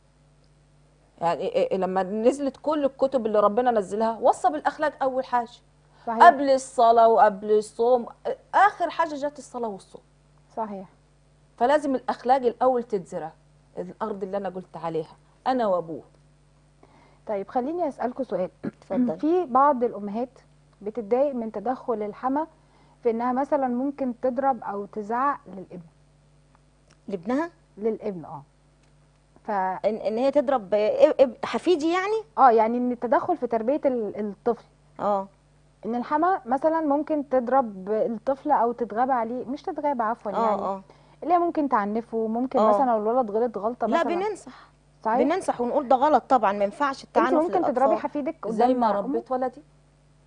S3: يعني إيه إيه لما نزلت كل الكتب اللي ربنا نزلها وصى بالاخلاق اول حاجه
S1: صحيح
S3: قبل الصلاه وقبل الصوم اخر حاجه جت الصلاه والصوم
S1: صحيح
S3: فلازم الاخلاق الاول تتزرع الارض اللي انا قلت عليها انا وابوه
S1: طيب خليني اسالكم سؤال
S2: اتفضل
S1: في بعض الامهات بتتضايق من تدخل الحما في انها مثلا ممكن تضرب او تزعق للابن
S2: لابنها
S1: للابن اه ف
S2: ان, ان هي تضرب إب- إب- حفيدي يعني
S1: اه يعني ان التدخل في تربيه ال- الطفل
S2: اه
S1: ان الحما مثلا ممكن تضرب الطفل او تتغاب عليه مش تتغاب عفوا
S2: اه
S1: يعني
S2: اه
S1: اللي هي ممكن تعنفه ممكن
S2: آه.
S1: مثلا لو الولد غلط غلطه
S2: لا
S1: مثلا
S2: بننصح
S1: صحيح
S2: بننصح ونقول ده غلط طبعا ما ينفعش
S1: انت
S2: التعنف
S1: ممكن تضربي
S2: للأطفال.
S1: حفيدك
S3: زي
S1: قدام
S3: ما
S1: أمه؟
S3: ربيت ولدي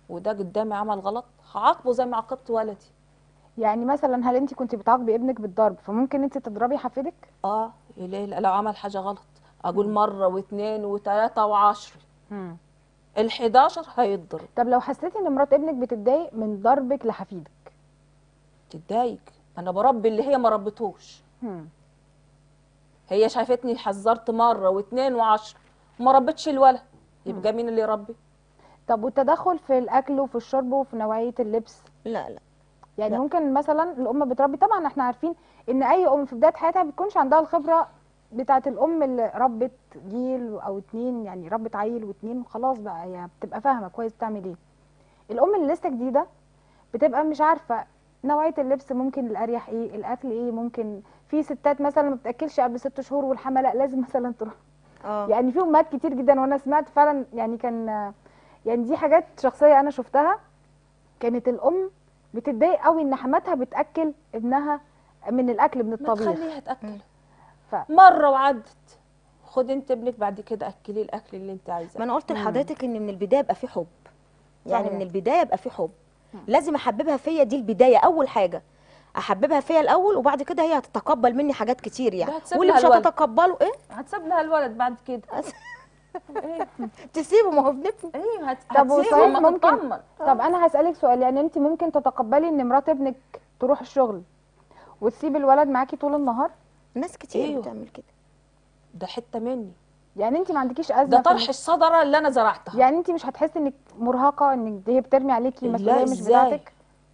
S3: وده قدامي عمل غلط هعاقبه زي ما عاقبت ولدي
S1: يعني مثلا هل انت كنت بتعاقبي ابنك بالضرب فممكن انت تضربي حفيدك
S3: اه ليه لا لو عمل حاجه غلط اقول مره واثنين وثلاثه وعشرة ال11 هيتضرب
S1: طب لو حسيتي ان مرات ابنك بتتضايق من ضربك لحفيدك
S3: تتضايق انا بربي اللي هي ما ربتهوش
S1: هم.
S3: هي شافتني حذرت مره واثنين وعشرة وما ربتش الولد يبقى مين اللي يربي
S1: طب والتدخل في الاكل وفي الشرب وفي نوعيه اللبس
S2: لا لا
S1: يعني
S2: لا.
S1: ممكن مثلا الام بتربي طبعا احنا عارفين ان اي ام في بدايه حياتها ما بتكونش عندها الخبره بتاعه الام اللي ربت جيل او اتنين يعني ربت عيل واتنين وخلاص بقى هي بتبقى فاهمه كويس بتعمل ايه الام اللي لسه جديده بتبقى مش عارفه نوعيه اللبس ممكن الاريح ايه الاكل ايه ممكن في ستات مثلا ما بتاكلش قبل ست شهور والحمل لا لازم مثلا تروح
S2: اه
S1: يعني في امهات كتير جدا وانا سمعت فعلا يعني كان يعني دي حاجات شخصيه انا شفتها كانت الام بتتضايق قوي ان حماتها بتاكل ابنها من الاكل من
S3: ما
S1: الطبيخ
S3: تخليها تاكل
S1: ف-
S3: مره وعدت خد انت ابنك بعد كده اكليه الاكل اللي انت عايزاه
S2: ما انا قلت لحضرتك ان من البدايه يبقى في حب يعني
S1: صحيح.
S2: من البدايه يبقى في حب لازم احببها فيا دي البدايه اول حاجه احببها فيا الاول وبعد كده هي هتتقبل مني حاجات كتير
S3: ده
S2: يعني
S3: هتسيب
S2: واللي
S3: لها
S2: مش
S3: الولد.
S2: هتتقبله ايه
S3: هتسيب لها الولد بعد كده ايه
S2: تسيبه ما هو ابنتي
S3: ايه هت...
S1: طب
S3: هتسيبه
S1: وصحيح
S3: ما
S1: ممكن
S3: تطمن
S1: طب انا هسالك سؤال يعني انت ممكن تتقبلي ان مرات ابنك تروح الشغل وتسيب الولد معاكي طول النهار
S2: ناس كتير
S3: أيوه.
S2: بتعمل كده
S3: ده حته مني
S1: يعني انت ما عندكيش ازمه
S3: ده
S1: في
S3: طرح
S1: إنك-
S3: الصدره اللي انا زرعتها
S1: يعني انت مش هتحسي انك مرهقه انك هي بترمي عليكي
S3: لا،
S1: مسؤوليه مش
S3: إزاي؟
S1: بتاعتك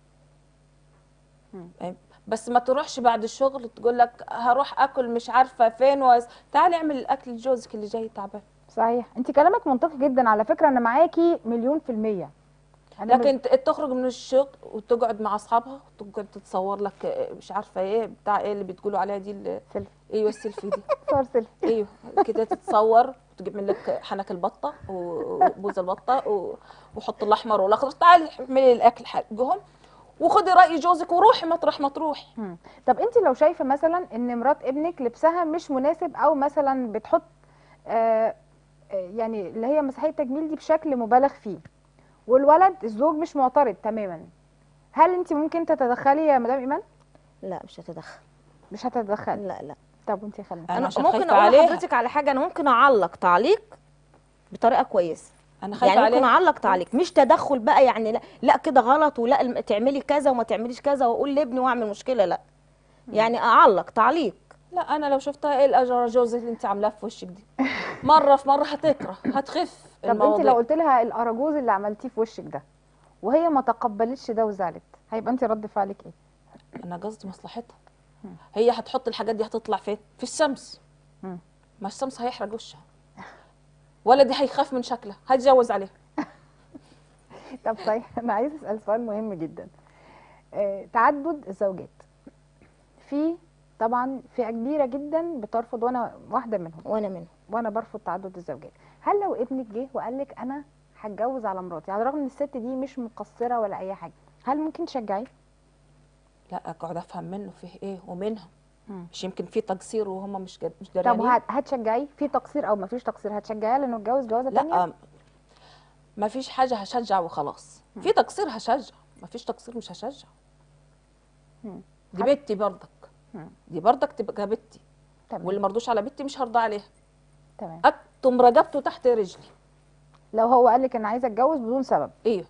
S3: بس ما تروحش بعد الشغل تقول لك هروح اكل مش عارفه فين وز... تعالي اعمل الاكل لجوزك اللي جاي تعبان
S1: صحيح انت كلامك منطقي جدا على فكره انا معاكي مليون في الميه أنا
S3: لكن ت- تخرج من الشغل وتقعد مع اصحابها وتقعد تتصور لك مش عارفه ايه بتاع ايه اللي بتقولوا عليها دي اللي
S1: سيلفي.
S3: ايوه السيلفي دي
S1: صور سيلفي
S3: ايوه كده تتصور وتجيب من لك حنك البطه وبوز البطه و- وحط الاحمر والاخضر تعالي اعملي الاكل حقهم وخدي راي جوزك وروحي مطرح ما تروحي
S1: مم. طب انت لو شايفه مثلا ان مرات ابنك لبسها مش مناسب او مثلا بتحط آه آه، يعني اللي هي مسيحيه التجميل دي بشكل مبالغ فيه والولد الزوج مش معترض تماما هل انت ممكن تتدخلي يا مدام ايمان
S2: لا مش هتدخل
S1: مش هتتدخلي
S2: لا لا
S1: طب وانت خلينا
S3: أنا
S2: انا
S3: عشان
S2: ممكن
S3: خايفة
S2: اقول
S3: عليها.
S2: لحضرتك على حاجه انا ممكن اعلق تعليق بطريقه كويسه
S3: انا خايفه
S2: يعني ممكن
S3: عليها
S2: اعلق تعليق مش تدخل بقى يعني لا, لا كده غلط ولا الم- تعملي كذا وما تعمليش كذا واقول لابني واعمل مشكله لا يعني اعلق تعليق
S3: لا انا لو شفتها ايه الاجر جوزك اللي انت عاملاه في وشك دي مره في مره هتكره هتخف
S1: طب انت
S3: المواضيع.
S1: لو قلت لها الاراجوز اللي عملتيه في وشك ده وهي ما تقبلتش ده وزعلت هيبقى انت رد فعلك ايه
S3: انا قصدي مصلحتها هي هتحط الحاجات دي هتطلع فين في الشمس
S1: مم.
S3: ما الشمس هيحرق وشها ولدي هيخاف من شكلها هيتجوز عليه
S1: طب صحيح انا عايزه اسال سؤال مهم جدا آه، تعدد الزوجات في طبعا فئه كبيره جدا بترفض وانا واحده منهم
S2: وانا منهم
S1: وانا برفض تعدد الزوجات هل لو ابنك جه وقال لك انا هتجوز على مراتي على الرغم ان الست دي مش مقصره ولا اي حاجه هل ممكن تشجعيه
S3: لا اقعد افهم منه فيه ايه ومنها
S1: مم.
S3: مش يمكن في تقصير وهم مش جد مش
S1: طب
S3: داريين
S1: وهت- هتشجعيه في تقصير او ما فيش تقصير هتشجعيه لانه يتجوز جوازه تانية
S3: لا ما فيش حاجه هشجع وخلاص في تقصير هشجع ما فيش تقصير مش هشجع
S1: مم.
S3: دي بنتي برضك
S1: مم.
S3: دي برضك تبقى بنتي
S1: تمام
S3: واللي مرضوش على بنتي مش هرضى عليها
S1: تمام
S3: اكتم رقبته تحت رجلي
S1: لو هو قال لك انا عايزه اتجوز بدون سبب
S3: ايه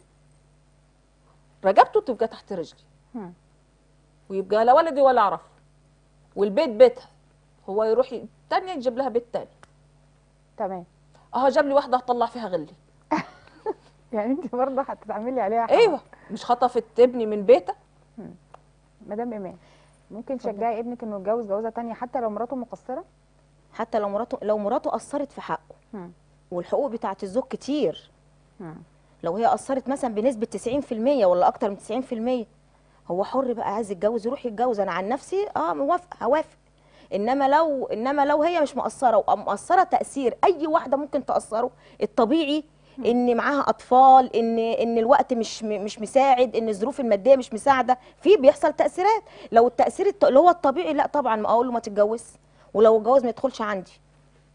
S3: رقبته تبقى تحت رجلي
S1: مم.
S3: ويبقى لا ولدي ولا اعرف والبيت بيتها هو يروح ي- تانية يجيب لها بيت تاني
S1: تمام
S3: اهو جاب لي واحده هطلع فيها غلي
S1: يعني انت برضه هتتعملي عليها حرام.
S3: ايوه مش خطفت ابني من بيتها
S1: مدام ايمان ممكن تشجعي ابنك انه يتجوز جوازه تانية حتى لو مراته مقصره
S2: حتى لو مراته لو مراته قصرت في حقه
S1: مم.
S2: والحقوق بتاعه الزوج كتير
S1: مم.
S2: لو هي قصرت مثلا بنسبه 90% ولا اكتر من 90% هو حر بقى عايز يتجوز يروح يتجوز انا عن نفسي اه موافقه هوافق انما لو انما لو هي مش مقصره ومقصره تاثير اي واحده ممكن تاثره الطبيعي ان معاها اطفال ان ان الوقت مش م- مش مساعد ان الظروف الماديه مش مساعده في بيحصل تاثيرات لو التاثير الط- اللي هو الطبيعي لا طبعا ما اقول له ما تتجوز ولو اتجوز ما يدخلش عندي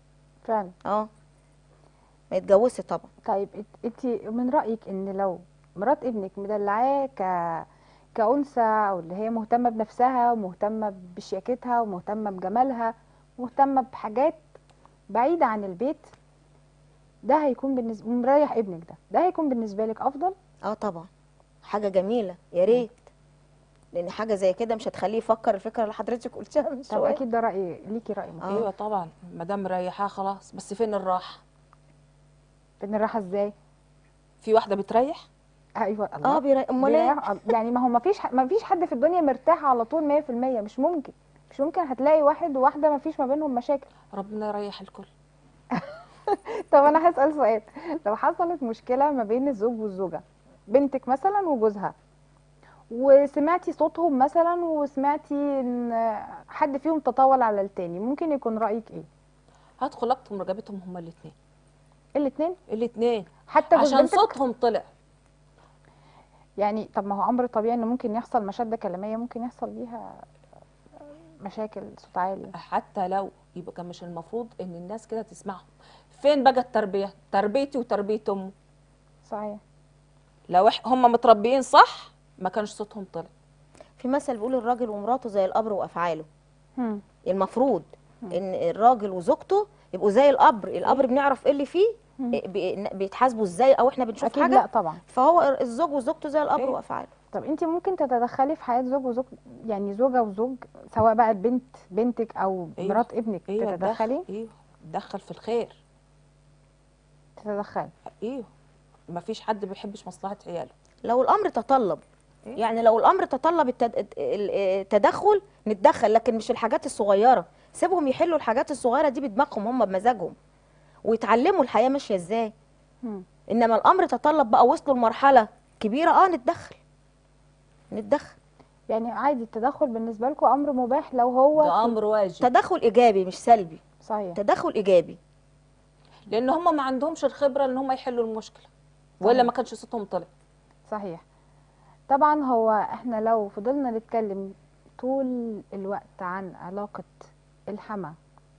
S1: فعلا
S2: اه ما يتجوزش طبعا
S1: طيب انت من رايك ان لو مرات ابنك مدلعاه ك كأنثى او اللي هي مهتمه بنفسها ومهتمه بشياكتها ومهتمه بجمالها ومهتمه بحاجات بعيده عن البيت ده هيكون بالنسبه مريح ابنك ده ده هيكون بالنسبه لك افضل
S2: اه طبعا حاجه جميله يا ريت لان حاجه زي كده مش هتخليه يفكر الفكره اللي حضرتك قلتها من
S1: طب
S2: شويه
S1: اكيد ده راي ليكي راي مختلف
S3: ايوه طبعا ما دام مريحاه خلاص بس فين الراحه
S1: ان الراحه ازاي
S3: في واحده بتريح
S1: ايوه الله
S2: اه بيري... امال ايه
S1: بيريح- يعني ما هو ما فيش ما فيش حد في الدنيا مرتاح على طول 100% مش ممكن مش ممكن هتلاقي واحد وواحده ما فيش ما بينهم مشاكل
S3: ربنا يريح الكل
S1: طب انا هسأل سؤال لو حصلت مشكلة ما بين الزوج والزوجة بنتك مثلا وجوزها وسمعتي صوتهم مثلا وسمعتي ان حد فيهم تطاول على التاني ممكن يكون رأيك ايه
S3: هدخل اكتب مراقبتهم هما الاثنين
S1: الاتنين
S3: الاثنين
S1: حتى جوز
S3: عشان
S1: بنتك
S3: صوتهم طلع
S1: يعني طب ما هو امر طبيعي ان ممكن يحصل مشادة كلامية ممكن يحصل بيها مشاكل صوت عالي
S3: حتى لو يبقى مش المفروض ان الناس كده تسمعهم فين بقى التربيه تربيتي وتربيه امه
S1: صحيح
S3: لو إح- هم متربيين صح ما كانش صوتهم طلع
S2: في مثل بيقول الراجل ومراته زي القبر وافعاله
S1: هم.
S2: المفروض ان الراجل وزوجته يبقوا زي القبر القبر بنعرف ايه اللي فيه إيه بي- بيتحاسبوا ازاي او احنا بنشوف
S1: اكيد
S2: حاجه
S1: لا طبعا
S2: فهو الزوج وزوجته زي القبر
S3: إيه.
S2: وافعاله
S1: طب انت ممكن تتدخلي في حياة زوج وزوج يعني زوجة وزوج سواء بقى البنت بنتك او
S3: أيوة.
S1: مرات ابنك
S3: ايوه
S1: تتدخلي
S3: دخل ايوه دخل في الخير
S1: تتدخلي
S3: ايوه ما فيش حد بيحبش مصلحه عياله
S2: لو الامر تطلب
S3: إيه؟
S2: يعني لو الامر تطلب التد- ال- التدخل نتدخل لكن مش الحاجات الصغيره سيبهم يحلوا الحاجات الصغيره دي بدماغهم هم بمزاجهم ويتعلموا الحياه ماشيه ازاي
S1: هم.
S2: انما الامر تطلب بقى وصلوا لمرحله كبيره اه نتدخل نتدخل
S1: يعني عادي التدخل بالنسبة لكم أمر مباح لو هو
S3: ده امر واجب
S2: تدخل ايجابي مش سلبي
S1: صحيح
S2: تدخل ايجابي
S3: لان هم ما عندهمش الخبره ان هم يحلوا المشكله ولا
S1: صحيح.
S3: ما كانش صوتهم طلع
S1: صحيح طبعا هو احنا لو فضلنا نتكلم طول الوقت عن علاقة الحما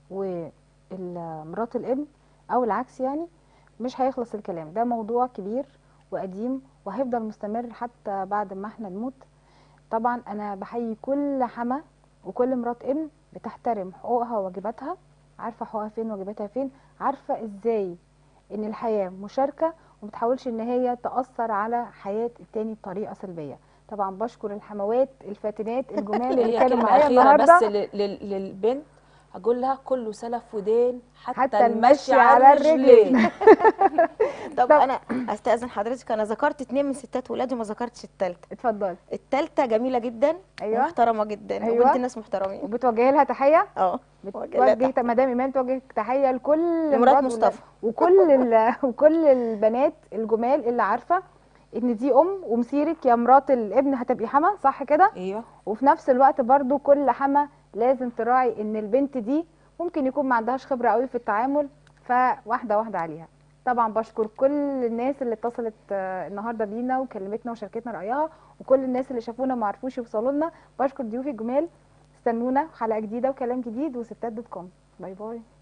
S1: ومرات الابن أو العكس يعني مش هيخلص الكلام ده موضوع كبير وقديم وهيفضل مستمر حتى بعد ما احنا نموت طبعا أنا بحيي كل حما وكل مرات ابن بتحترم حقوقها وواجباتها عارفة حقوقها فين وواجباتها فين عارفة ازاي ان الحياة مشاركة ومتحاولش ان هي تأثر على حياة التاني بطريقة سلبية طبعا بشكر الحموات الفاتنات الجمال اللي
S3: هي
S1: كانوا
S3: كلمه
S1: معايا
S3: اخيره بس
S1: النهارده
S3: لل- لل- للبنت هقول لها كله سلف ودين حتى,
S1: حتى
S3: المشي
S1: المشي
S3: على
S1: على
S3: الرجلين
S1: الرجلين.
S2: طب انا استاذن حضرتك انا ذكرت اتنين من ستات ولادي وما ذكرتش التالتة
S1: اتفضلي
S2: التالتة جميلة جدا
S1: أيوة.
S2: ومحترمة جدا
S1: أيوة.
S2: وبنت ناس محترمين
S1: وبتوجهي لها تحية
S2: اه بوجه لها
S1: بتوجه مدام ايمان توجه تحية لكل
S2: لمرات
S1: مرات
S2: مصطفى.
S1: ولاد- وكل ال... وكل البنات الجمال اللي عارفة ان دي ام ومسيرك يا مرات الابن هتبقي حما صح كده
S3: ايوه
S1: وفي نفس الوقت برضو كل حما لازم تراعي ان البنت دي ممكن يكون ما عندهاش خبرة قوي في التعامل فواحدة واحدة عليها طبعا بشكر كل الناس اللي اتصلت آه، النهارده بينا وكلمتنا وشاركتنا رأيها وكل الناس اللي شافونا ما عرفوش يوصلوا لنا بشكر ضيوفي الجمال استنونا حلقة جديدة وكلام جديد وستات دوت كوم باي باي